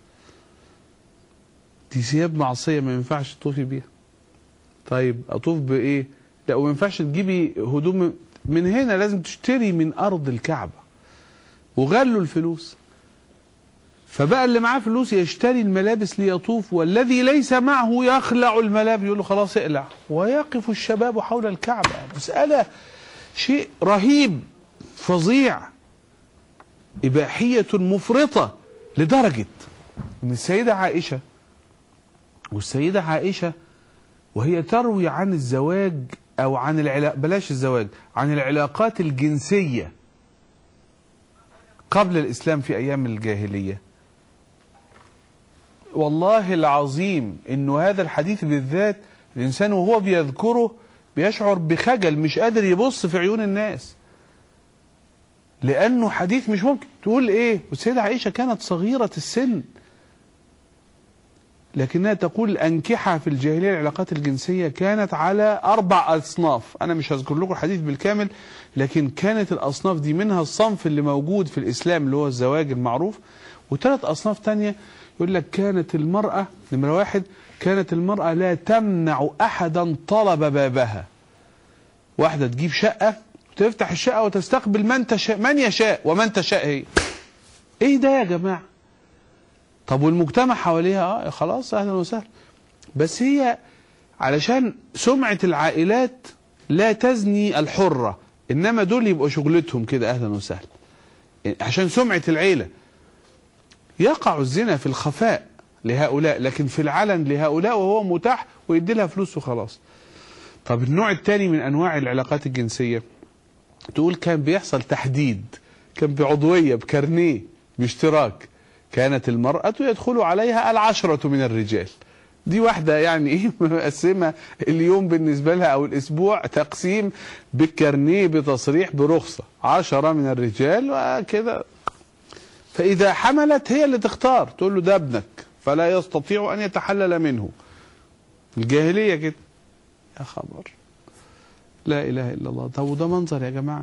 دي ثياب معصية ما ينفعش تطوفي بيها طيب اطوف بايه لا وما ينفعش تجيبي هدوم من هنا لازم تشتري من ارض الكعبة وغلوا الفلوس فبقى اللي معاه فلوس يشتري الملابس ليطوف والذي ليس معه يخلع الملابس يقول له خلاص اقلع ويقف الشباب حول الكعبة مسألة شيء رهيب فظيع إباحية مفرطة لدرجة أن السيدة عائشة والسيدة عائشة وهي تروي عن الزواج أو عن العلاق بلاش الزواج عن العلاقات الجنسية قبل الإسلام في أيام الجاهلية والله العظيم انه هذا الحديث بالذات الانسان وهو بيذكره بيشعر بخجل مش قادر يبص في عيون الناس لانه حديث مش ممكن تقول ايه والسيده عائشه كانت صغيره السن لكنها تقول الانكحه في الجاهليه العلاقات الجنسيه كانت على اربع اصناف انا مش هذكر لكم الحديث بالكامل لكن كانت الاصناف دي منها الصنف اللي موجود في الاسلام اللي هو الزواج المعروف وثلاث اصناف تانية يقول لك كانت المرأة نمرة واحد كانت المرأة لا تمنع أحدا طلب بابها واحدة تجيب شقة وتفتح الشقة وتستقبل من تشاء من يشاء ومن تشاء هي ايه ده يا جماعة طب والمجتمع حواليها اه خلاص اهلا وسهلا بس هي علشان سمعة العائلات لا تزني الحرة انما دول يبقوا شغلتهم كده اهلا وسهلا عشان سمعة العيلة يقع الزنا في الخفاء لهؤلاء لكن في العلن لهؤلاء وهو متاح ويدي لها فلوس وخلاص طب النوع الثاني من انواع العلاقات الجنسيه تقول كان بيحصل تحديد كان بعضويه بكارنيه باشتراك كانت المراه يدخل عليها العشره من الرجال دي واحده يعني ايه مقسمه اليوم بالنسبه لها او الاسبوع تقسيم بالكارنيه بتصريح برخصه عشرة من الرجال وكده فإذا حملت هي اللي تختار تقول له ده ابنك فلا يستطيع أن يتحلل منه الجاهلية كده يا خبر لا إله إلا الله طب وده منظر يا جماعة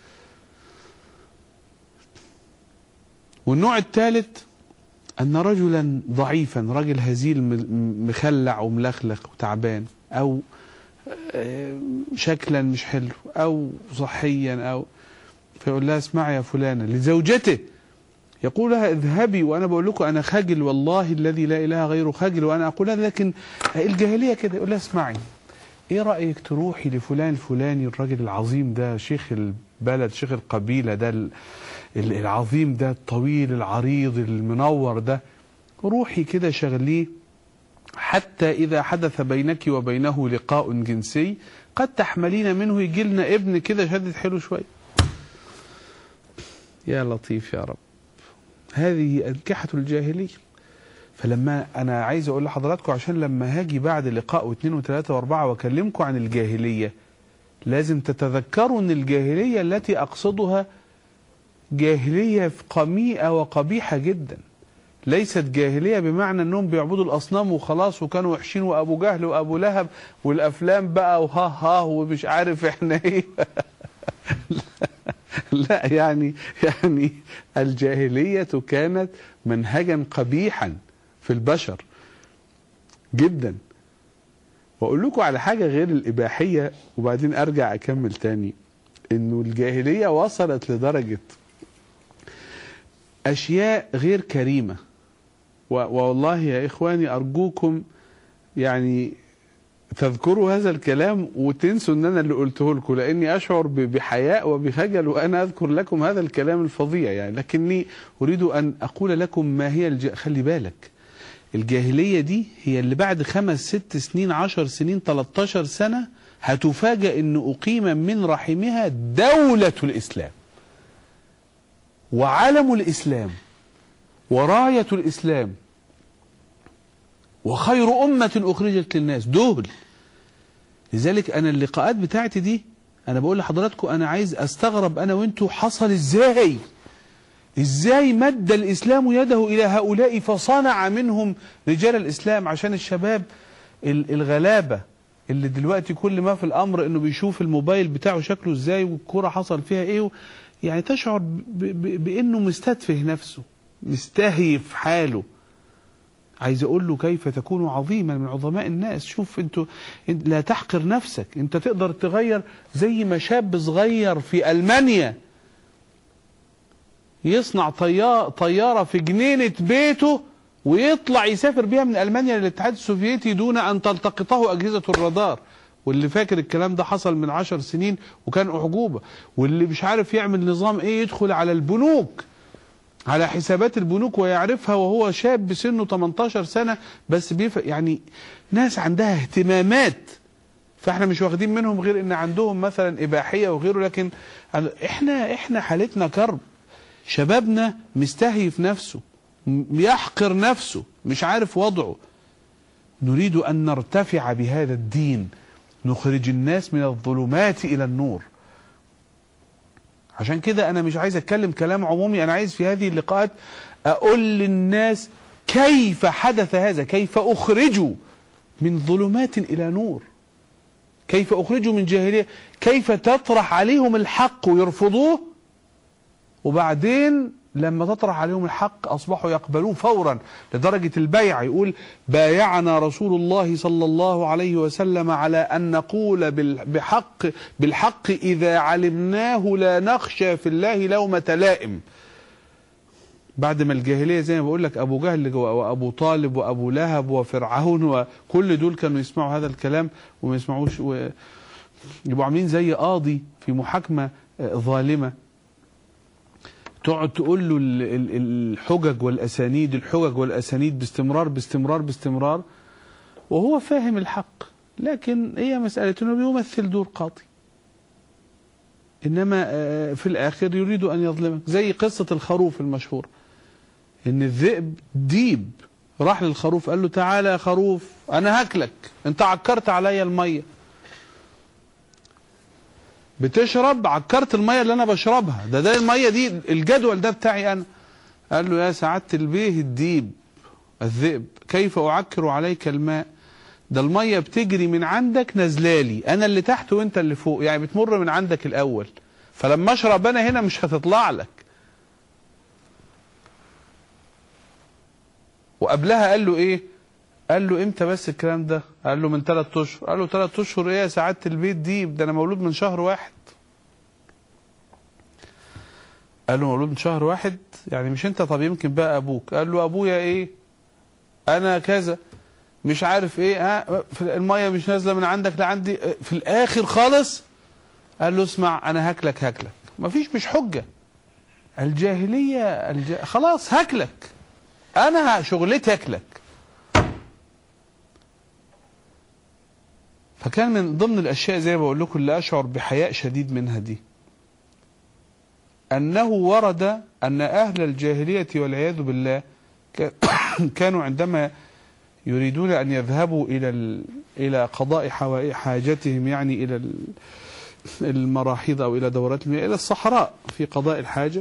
والنوع الثالث أن رجلا ضعيفا رجل هزيل مخلع وملخلخ وتعبان أو شكلا مش حلو أو صحيا أو فيقول لها اسمعي يا فلانة لزوجته يقول لها اذهبي وانا بقول لكم انا خجل والله الذي لا اله غيره خجل وانا اقول هذا لكن الجاهليه كده يقول لها اسمعي ايه رايك تروحي لفلان الفلاني الراجل العظيم ده شيخ البلد شيخ القبيله ده ال- ال- العظيم ده الطويل العريض المنور ده روحي كده شغليه حتى إذا حدث بينك وبينه لقاء جنسي قد تحملين منه يجي لنا ابن كده شدد حلو شوية يا لطيف يا رب هذه أنكحة الجاهلية فلما أنا عايز أقول لحضراتكم عشان لما هاجي بعد لقاء واثنين وثلاثة وأربعة وأكلمكم عن الجاهلية لازم تتذكروا أن الجاهلية التي أقصدها جاهلية قميئة وقبيحة جدا ليست جاهلية بمعنى انهم بيعبدوا الاصنام وخلاص وكانوا وحشين وابو جهل وابو لهب والافلام بقى وها ها ومش عارف احنا ايه لا يعني يعني الجاهلية كانت منهجا قبيحا في البشر جدا واقول لكم على حاجة غير الاباحية وبعدين ارجع اكمل تاني انه الجاهلية وصلت لدرجة اشياء غير كريمه و- والله يا اخواني ارجوكم يعني تذكروا هذا الكلام وتنسوا ان انا اللي قلته لكم لاني اشعر ب- بحياء وبخجل وانا اذكر لكم هذا الكلام الفظيع يعني لكني اريد ان اقول لكم ما هي الج... خلي بالك الجاهليه دي هي اللي بعد خمس ست سنين عشر سنين 13 سنه هتفاجأ ان اقيم من رحمها دوله الاسلام وعلم الاسلام وراية الإسلام وخير أمة أخرجت للناس دول لذلك أنا اللقاءات بتاعتي دي أنا بقول لحضراتكم أنا عايز أستغرب أنا وأنتوا حصل إزاي إزاي مد الإسلام يده إلى هؤلاء فصنع منهم رجال الإسلام عشان الشباب ال- الغلابة اللي دلوقتي كل ما في الأمر إنه بيشوف الموبايل بتاعه شكله إزاي والكرة حصل فيها إيه يعني تشعر ب- ب- بأنه مستتفه نفسه مستهيف حاله عايز اقول له كيف تكون عظيما من عظماء الناس شوف انتوا انت لا تحقر نفسك انت تقدر تغير زي ما شاب صغير في المانيا يصنع طيار طياره في جنينه بيته ويطلع يسافر بيها من المانيا للاتحاد السوفيتي دون ان تلتقطه اجهزه الرادار واللي فاكر الكلام ده حصل من عشر سنين وكان اعجوبه واللي مش عارف يعمل نظام ايه يدخل على البنوك على حسابات البنوك ويعرفها وهو شاب سنه 18 سنة بس بيف يعني ناس عندها اهتمامات فاحنا مش واخدين منهم غير ان عندهم مثلا اباحية وغيره لكن احنا احنا حالتنا كرب شبابنا مستهيف نفسه م- يحقر نفسه مش عارف وضعه نريد ان نرتفع بهذا الدين نخرج الناس من الظلمات الى النور عشان كده انا مش عايز اتكلم كلام عمومي انا عايز في هذه اللقاءات اقول للناس كيف حدث هذا كيف اخرجوا من ظلمات الى نور كيف اخرجوا من جاهليه كيف تطرح عليهم الحق ويرفضوه وبعدين لما تطرح عليهم الحق اصبحوا يقبلون فورا لدرجه البيع يقول بايعنا رسول الله صلى الله عليه وسلم على ان نقول بال- بحق بالحق اذا علمناه لا نخشى في الله لومه لائم بعد ما الجاهليه زي ما بقول لك ابو جهل وابو طالب وابو لهب وفرعون وكل دول كانوا يسمعوا هذا الكلام وما يسمعوش و... يبقوا عاملين زي قاضي في محاكمه آه، ظالمه تقعد تقول له ال- ال- الحجج والاسانيد الحجج والاسانيد باستمرار باستمرار باستمرار وهو فاهم الحق لكن هي مساله انه بيمثل دور قاضي انما آه، في الاخر يريد ان يظلمك زي قصه الخروف المشهوره ان الذئب ديب راح للخروف قال له تعالى يا خروف انا هاكلك انت عكرت عليا الميه بتشرب عكرت الميه اللي انا بشربها ده ده الميه دي الجدول ده بتاعي انا قال له يا سعاده البيه الديب الذئب كيف اعكر عليك الماء ده الميه بتجري من عندك نزلالي انا اللي تحت وانت اللي فوق يعني بتمر من عندك الاول فلما اشرب انا هنا مش هتطلع لك وقبلها قال له ايه قال له امتى بس الكلام ده قال له من ثلاث اشهر قال له ثلاث اشهر ايه يا سعاده البيت دي ده انا مولود من شهر واحد قال له مولود من شهر واحد يعني مش انت طب يمكن بقى ابوك قال له ابويا ايه انا كذا مش عارف ايه ها في الميه مش نازله من عندك لعندي في الاخر خالص قال له اسمع انا هاكلك هاكلك مفيش مش حجه الجاهليه الج... خلاص هاكلك انا شغلتي هاكلك فكان من ضمن الاشياء زي ما بقول لكم اللي اشعر بحياء شديد منها دي انه ورد ان اهل الجاهليه والعياذ بالله ك- كانوا عندما يريدون ان يذهبوا الى ال... الى قضاء حوائج حاجتهم يعني الى ال... المراحيض او الى دورات المياه الى الصحراء في قضاء الحاجه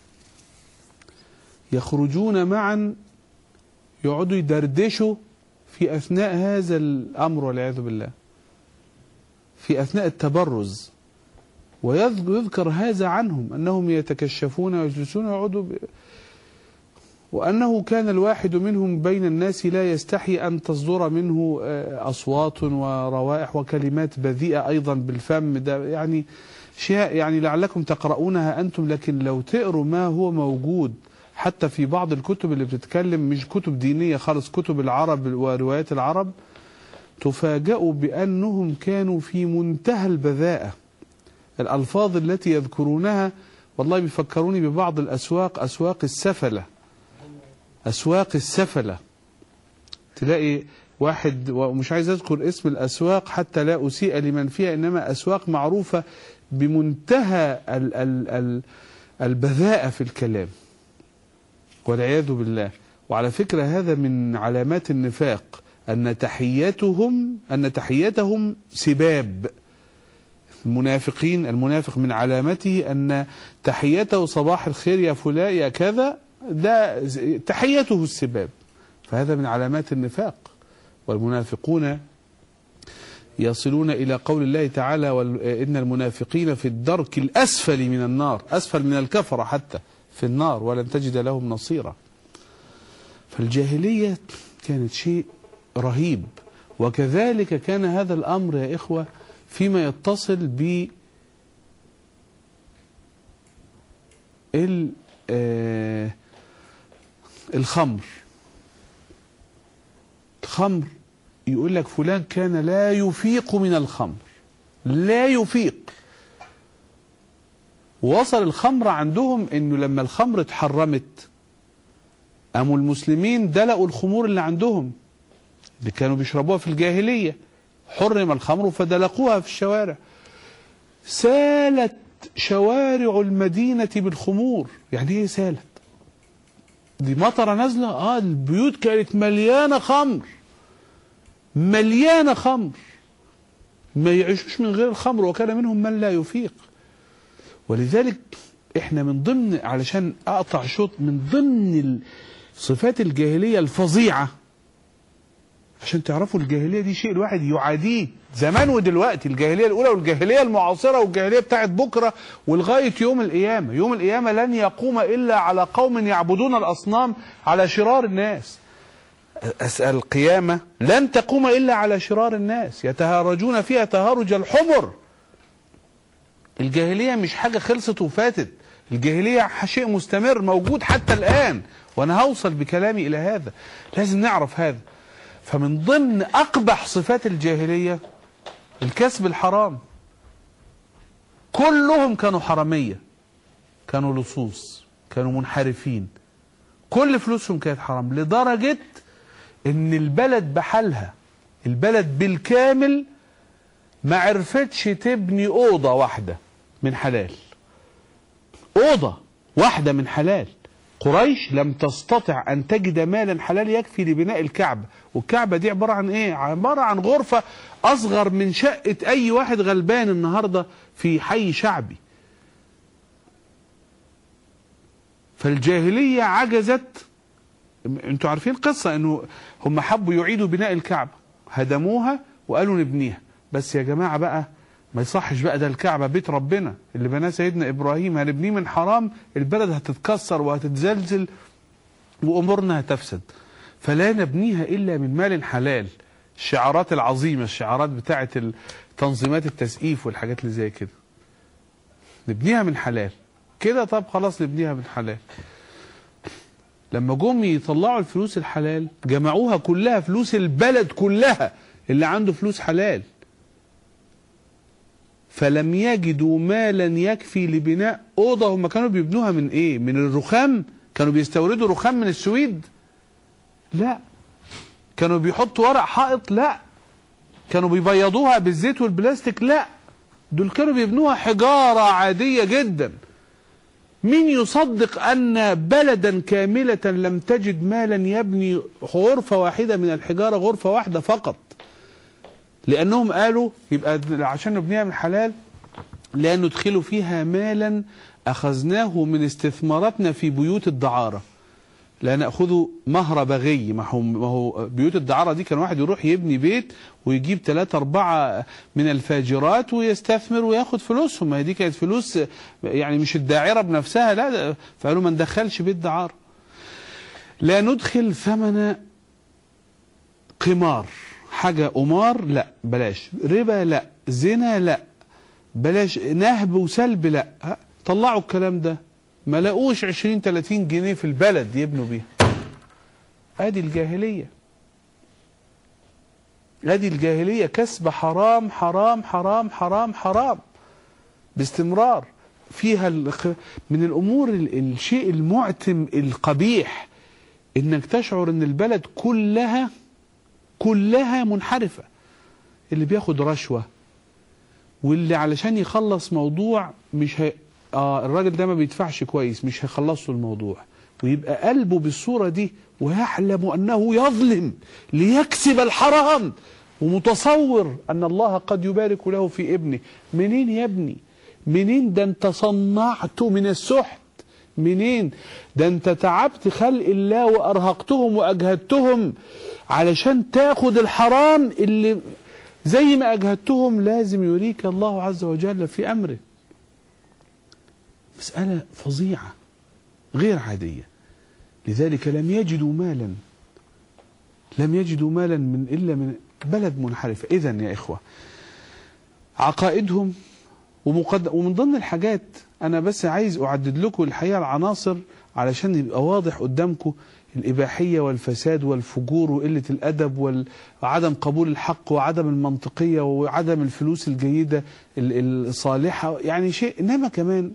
يخرجون معا يقعدوا يدردشوا في اثناء هذا الامر والعياذ بالله في اثناء التبرز ويذكر هذا عنهم انهم يتكشفون ويجلسون ويقعدوا ب... وانه كان الواحد منهم بين الناس لا يستحي ان تصدر منه آه، اصوات وروائح وكلمات بذيئه ايضا بالفم ده يعني شيء يعني لعلكم تقرؤونها انتم لكن لو تقروا ما هو موجود حتى في بعض الكتب اللي بتتكلم مش كتب دينيه خالص كتب العرب وروايات العرب تفاجأوا بأنهم كانوا في منتهى البذاءة الألفاظ التي يذكرونها والله بيفكروني ببعض الأسواق أسواق السفلة أسواق السفلة تلاقي واحد ومش عايز أذكر اسم الأسواق حتى لا أسيء لمن فيها إنما أسواق معروفة بمنتهى ال ال ال البذاءة في الكلام والعياذ بالله وعلى فكرة هذا من علامات النفاق أن تحيتهم أن تحيتهم سباب المنافقين المنافق من علامته أن تحيته صباح الخير يا فلان يا كذا ده تحيته السباب فهذا من علامات النفاق والمنافقون يصلون إلى قول الله تعالى وال- إن المنافقين في الدرك الأسفل من النار أسفل من الكفرة حتى في النار ولن تجد لهم نصيرا فالجاهلية كانت شيء رهيب وكذلك كان هذا الأمر يا إخوة فيما يتصل ب ال- آه، الخمر الخمر يقول لك فلان كان لا يفيق من الخمر لا يفيق وصل الخمر عندهم انه لما الخمر اتحرمت قاموا المسلمين دلقوا الخمور اللي عندهم اللي كانوا بيشربوها في الجاهلية حرم الخمر فدلقوها في الشوارع سالت شوارع المدينة بالخمور يعني ايه سالت دي مطرة نازلة اه البيوت كانت مليانة خمر مليانة خمر ما يعيشوش من غير الخمر وكان منهم من لا يفيق ولذلك احنا من ضمن علشان اقطع شوط من ضمن ال- صفات الجاهلية الفظيعة عشان تعرفوا الجاهلية دي شيء الواحد يعاديه زمان ودلوقتي الجاهلية الأولى والجاهلية المعاصرة والجاهلية بتاعت بكرة ولغاية يوم القيامة يوم القيامة لن يقوم إلا على قوم يعبدون الأصنام على شرار الناس أسأل القيامة لن تقوم إلا على شرار الناس يتهارجون فيها تهارج الحمر الجاهلية مش حاجة خلصت وفاتت الجاهلية شيء مستمر موجود حتى الآن وأنا هوصل بكلامي إلى هذا لازم نعرف هذا فمن ضمن أقبح صفات الجاهلية الكسب الحرام كلهم كانوا حرامية كانوا لصوص كانوا منحرفين كل فلوسهم كانت حرام لدرجة ان البلد بحالها البلد بالكامل ما عرفتش تبني أوضة واحدة من حلال أوضة واحدة من حلال قريش لم تستطع أن تجد مالا حلال يكفي لبناء الكعبة والكعبة دي عبارة عن إيه؟ عبارة عن غرفة أصغر من شقة أي واحد غلبان النهاردة في حي شعبي فالجاهلية عجزت انتوا عارفين قصة انه هم حبوا يعيدوا بناء الكعبة هدموها وقالوا نبنيها بس يا جماعة بقى ما يصحش بقى ده الكعبة بيت ربنا اللي بناه سيدنا إبراهيم هنبنيه من حرام البلد هتتكسر وهتتزلزل وأمورنا هتفسد فلا نبنيها إلا من مال حلال الشعارات العظيمة الشعارات بتاعة تنظيمات التسقيف والحاجات اللي زي كده نبنيها من حلال كده طب خلاص نبنيها من حلال لما جم يطلعوا الفلوس الحلال جمعوها كلها فلوس البلد كلها اللي عنده فلوس حلال فلم يجدوا مالا يكفي لبناء أوضة هم كانوا بيبنوها من إيه من الرخام كانوا بيستوردوا رخام من السويد لا كانوا بيحطوا ورق حائط لا كانوا بيبيضوها بالزيت والبلاستيك لا دول كانوا بيبنوها حجارة عادية جدا مين يصدق أن بلدا كاملة لم تجد مالا يبني غرفة واحدة من الحجارة غرفة واحدة فقط لأنهم قالوا يبقى عشان نبنيها من حلال لا ندخل فيها مالا أخذناه من استثماراتنا في بيوت الدعارة لا نأخذ مهر بغي ما هو, ما هو بيوت الدعارة دي كان واحد يروح يبني بيت ويجيب ثلاثة أربعة من الفاجرات ويستثمر وياخد فلوسهم ما هي دي كانت فلوس يعني مش الداعرة بنفسها لا فقالوا ما ندخلش بيت دعارة لا ندخل ثمن قمار حاجة قمار لا بلاش ربا لا زنا لا بلاش نهب وسلب لا ها، طلعوا الكلام ده ما لاقوش 20 30 جنيه في البلد يبنوا بيها ادي الجاهليه ادي الجاهليه كسب حرام حرام حرام حرام حرام باستمرار فيها الخ- من الامور ال- الشيء المعتم القبيح انك تشعر ان البلد كلها كلها منحرفه اللي بياخد رشوه واللي علشان يخلص موضوع مش هي... اه الراجل ده ما بيدفعش كويس مش هيخلص له الموضوع ويبقى قلبه بالصورة دي ويحلم أنه يظلم ليكسب الحرام ومتصور أن الله قد يبارك له في ابنه منين يا ابني منين ده انت صنعت من السحت منين ده انت تعبت خلق الله وأرهقتهم وأجهدتهم علشان تاخد الحرام اللي زي ما أجهدتهم لازم يريك الله عز وجل في أمره مسألة فظيعة غير عادية لذلك لم يجدوا مالا لم يجدوا مالا من إلا من بلد منحرفة إذا يا إخوة عقائدهم ومقد... ومن ضمن الحاجات أنا بس عايز أعدد لكم الحقيقة العناصر علشان يبقى واضح قدامكم الإباحية والفساد والفجور وقلة الأدب وال- وعدم قبول الحق وعدم المنطقية وعدم الفلوس الجيدة ال- الصالحة يعني شيء إنما كمان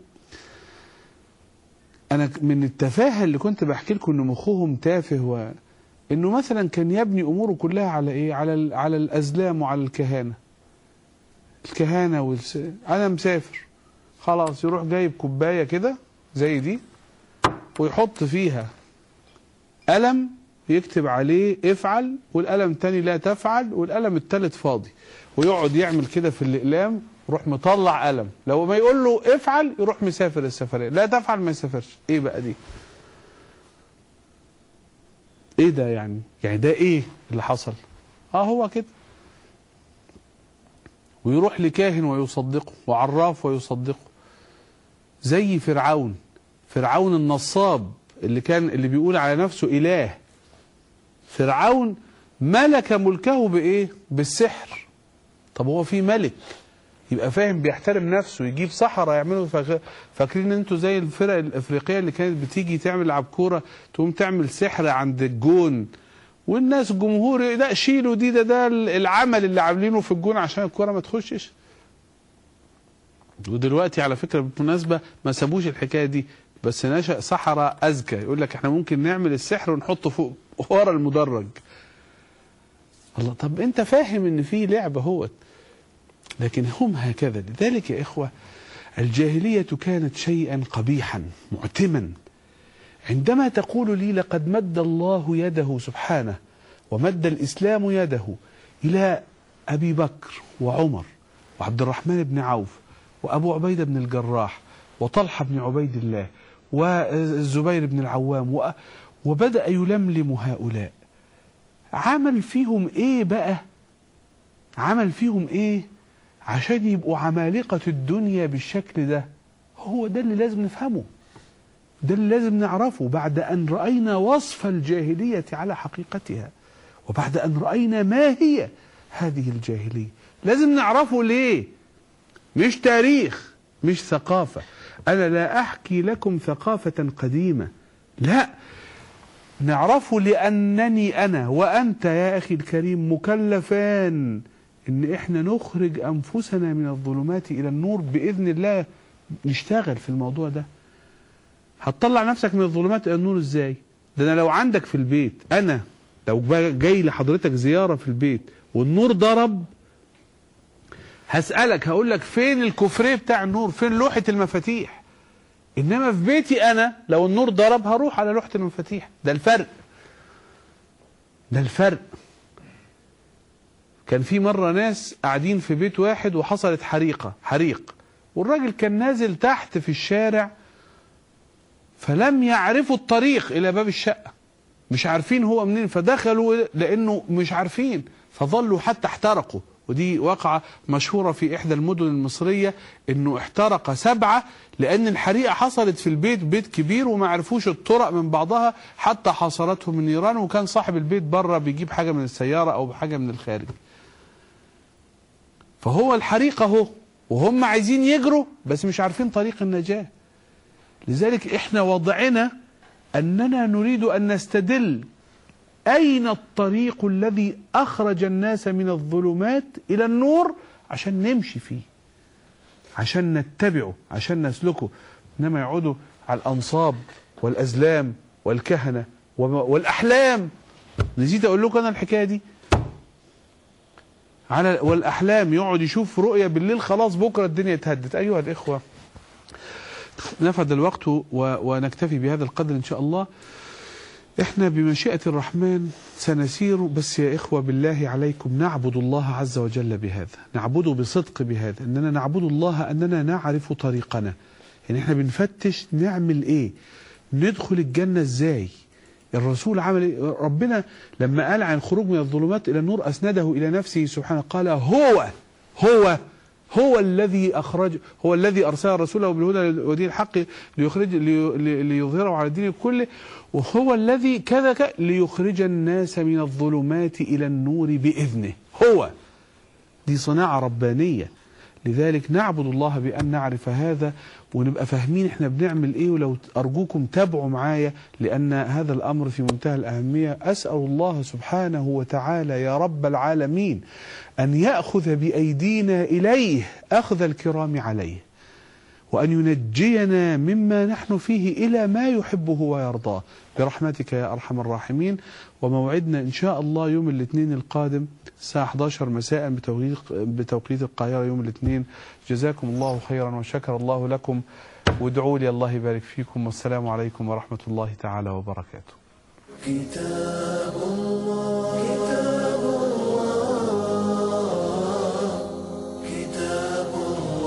أنا من التفاهة اللي كنت بحكي لكم إن مخهم تافه و... إنه مثلا كان يبني أموره كلها على إيه؟ على ال... على الأزلام وعلى الكهانة الكهانة والس... أنا مسافر خلاص يروح جايب كوباية كده زي دي ويحط فيها قلم يكتب عليه افعل والقلم التاني لا تفعل والقلم التالت فاضي ويقعد يعمل كده في الأقلام يروح مطلع قلم لو ما يقول له افعل يروح مسافر السفرية لا تفعل ما يسافرش ايه بقى دي ايه ده يعني يعني ده ايه اللي حصل اه هو كده ويروح لكاهن ويصدقه وعراف ويصدقه زي فرعون فرعون النصاب اللي كان اللي بيقول على نفسه اله فرعون ملك ملكه بايه بالسحر طب هو في ملك يبقى فاهم بيحترم نفسه يجيب سحرة يعملوا فاك- فاكرين ان انتوا زي الفرق الافريقيه اللي كانت بتيجي تعمل لعب كوره تقوم تعمل سحر عند الجون والناس الجمهور لا شيلوا دي ده ده العمل اللي عاملينه في الجون عشان الكوره ما تخشش ودلوقتي على فكره بالمناسبه ما سابوش الحكايه دي بس نشأ سحرة أذكى يقول لك احنا ممكن نعمل السحر ونحطه فوق ورا المدرج الله طب انت فاهم ان في لعبه هوت لكن هم هكذا لذلك يا إخوة الجاهلية كانت شيئا قبيحا معتما عندما تقول لي لقد مد الله يده سبحانه ومد الإسلام يده إلى أبي بكر وعمر وعبد الرحمن بن عوف وأبو عبيدة بن الجراح وطلحة بن عبيد الله والزبير بن العوام و- وبدأ يلملم هؤلاء عمل فيهم ايه بقى عمل فيهم ايه عشان يبقوا عمالقة الدنيا بالشكل ده هو ده اللي لازم نفهمه ده اللي لازم نعرفه بعد أن رأينا وصف الجاهلية على حقيقتها وبعد أن رأينا ما هي هذه الجاهلية لازم نعرفه ليه مش تاريخ مش ثقافة أنا لا أحكي لكم ثقافة قديمة لا نعرفه لأنني أنا وأنت يا أخي الكريم مكلفان إن إحنا نخرج أنفسنا من الظلمات إلى النور بإذن الله نشتغل في الموضوع ده هتطلع نفسك من الظلمات إلى النور إزاي ده أنا لو عندك في البيت أنا لو بقى جاي لحضرتك زيارة في البيت والنور ضرب هسألك هقول لك فين الكفريه بتاع النور فين لوحة المفاتيح انما في بيتي انا لو النور ضرب هروح على لوحة المفاتيح ده الفرق ده الفرق كان في مرة ناس قاعدين في بيت واحد وحصلت حريقة حريق والراجل كان نازل تحت في الشارع فلم يعرفوا الطريق إلى باب الشقة مش عارفين هو منين فدخلوا لأنه مش عارفين فظلوا حتى احترقوا ودي واقعة مشهورة في إحدى المدن المصرية إنه احترق سبعة لأن الحريقة حصلت في البيت بيت كبير وما عرفوش الطرق من بعضها حتى حاصرتهم النيران وكان صاحب البيت بره بيجيب حاجة من السيارة أو حاجة من الخارج فهو الحريقة اهو وهم عايزين يجروا بس مش عارفين طريق النجاة لذلك احنا وضعنا أننا نريد أن نستدل أين الطريق الذي أخرج الناس من الظلمات إلى النور عشان نمشي فيه عشان نتبعه عشان نسلكه إنما يقعدوا على الأنصاب والأزلام والكهنة وما- والأحلام نسيت أقول لكم أنا الحكاية دي على والأحلام يقعد يشوف رؤية بالليل خلاص بكرة الدنيا اتهدت أيها الإخوة نفد الوقت و- ونكتفي بهذا القدر إن شاء الله احنا بمشيئة الرحمن سنسير بس يا إخوة بالله عليكم نعبد الله عز وجل بهذا نعبده بصدق بهذا أننا نعبد الله أننا نعرف طريقنا يعني احنا بنفتش نعمل ايه ندخل الجنة ازاي الرسول عمل إيه؟ ربنا لما قال عن خروج من الظلمات إلى النور أسنده إلى نفسه سبحانه قال هو هو هو الذي أخرج هو الذي أرسل رسوله بالهدى ودين الحق ليخرج لي- لي- ليظهره على الدين كله وهو الذي كذا كذا ليخرج الناس من الظلمات إلى النور بإذنه هو دي صناعة ربانية لذلك نعبد الله بأن نعرف هذا ونبقى فاهمين احنا بنعمل ايه ولو أرجوكم تابعوا معايا لأن هذا الأمر في منتهى الأهمية أسأل الله سبحانه وتعالى يا رب العالمين أن يأخذ بأيدينا إليه أخذ الكرام عليه وأن ينجينا مما نحن فيه إلى ما يحبه ويرضاه برحمتك يا أرحم الراحمين وموعدنا إن شاء الله يوم الاثنين القادم الساعة 11 مساء بتوقيت بتوقيت القاهرة يوم الاثنين جزاكم الله خيرا وشكر الله لكم وادعوا لي الله يبارك فيكم والسلام عليكم ورحمة الله تعالى وبركاته كتاب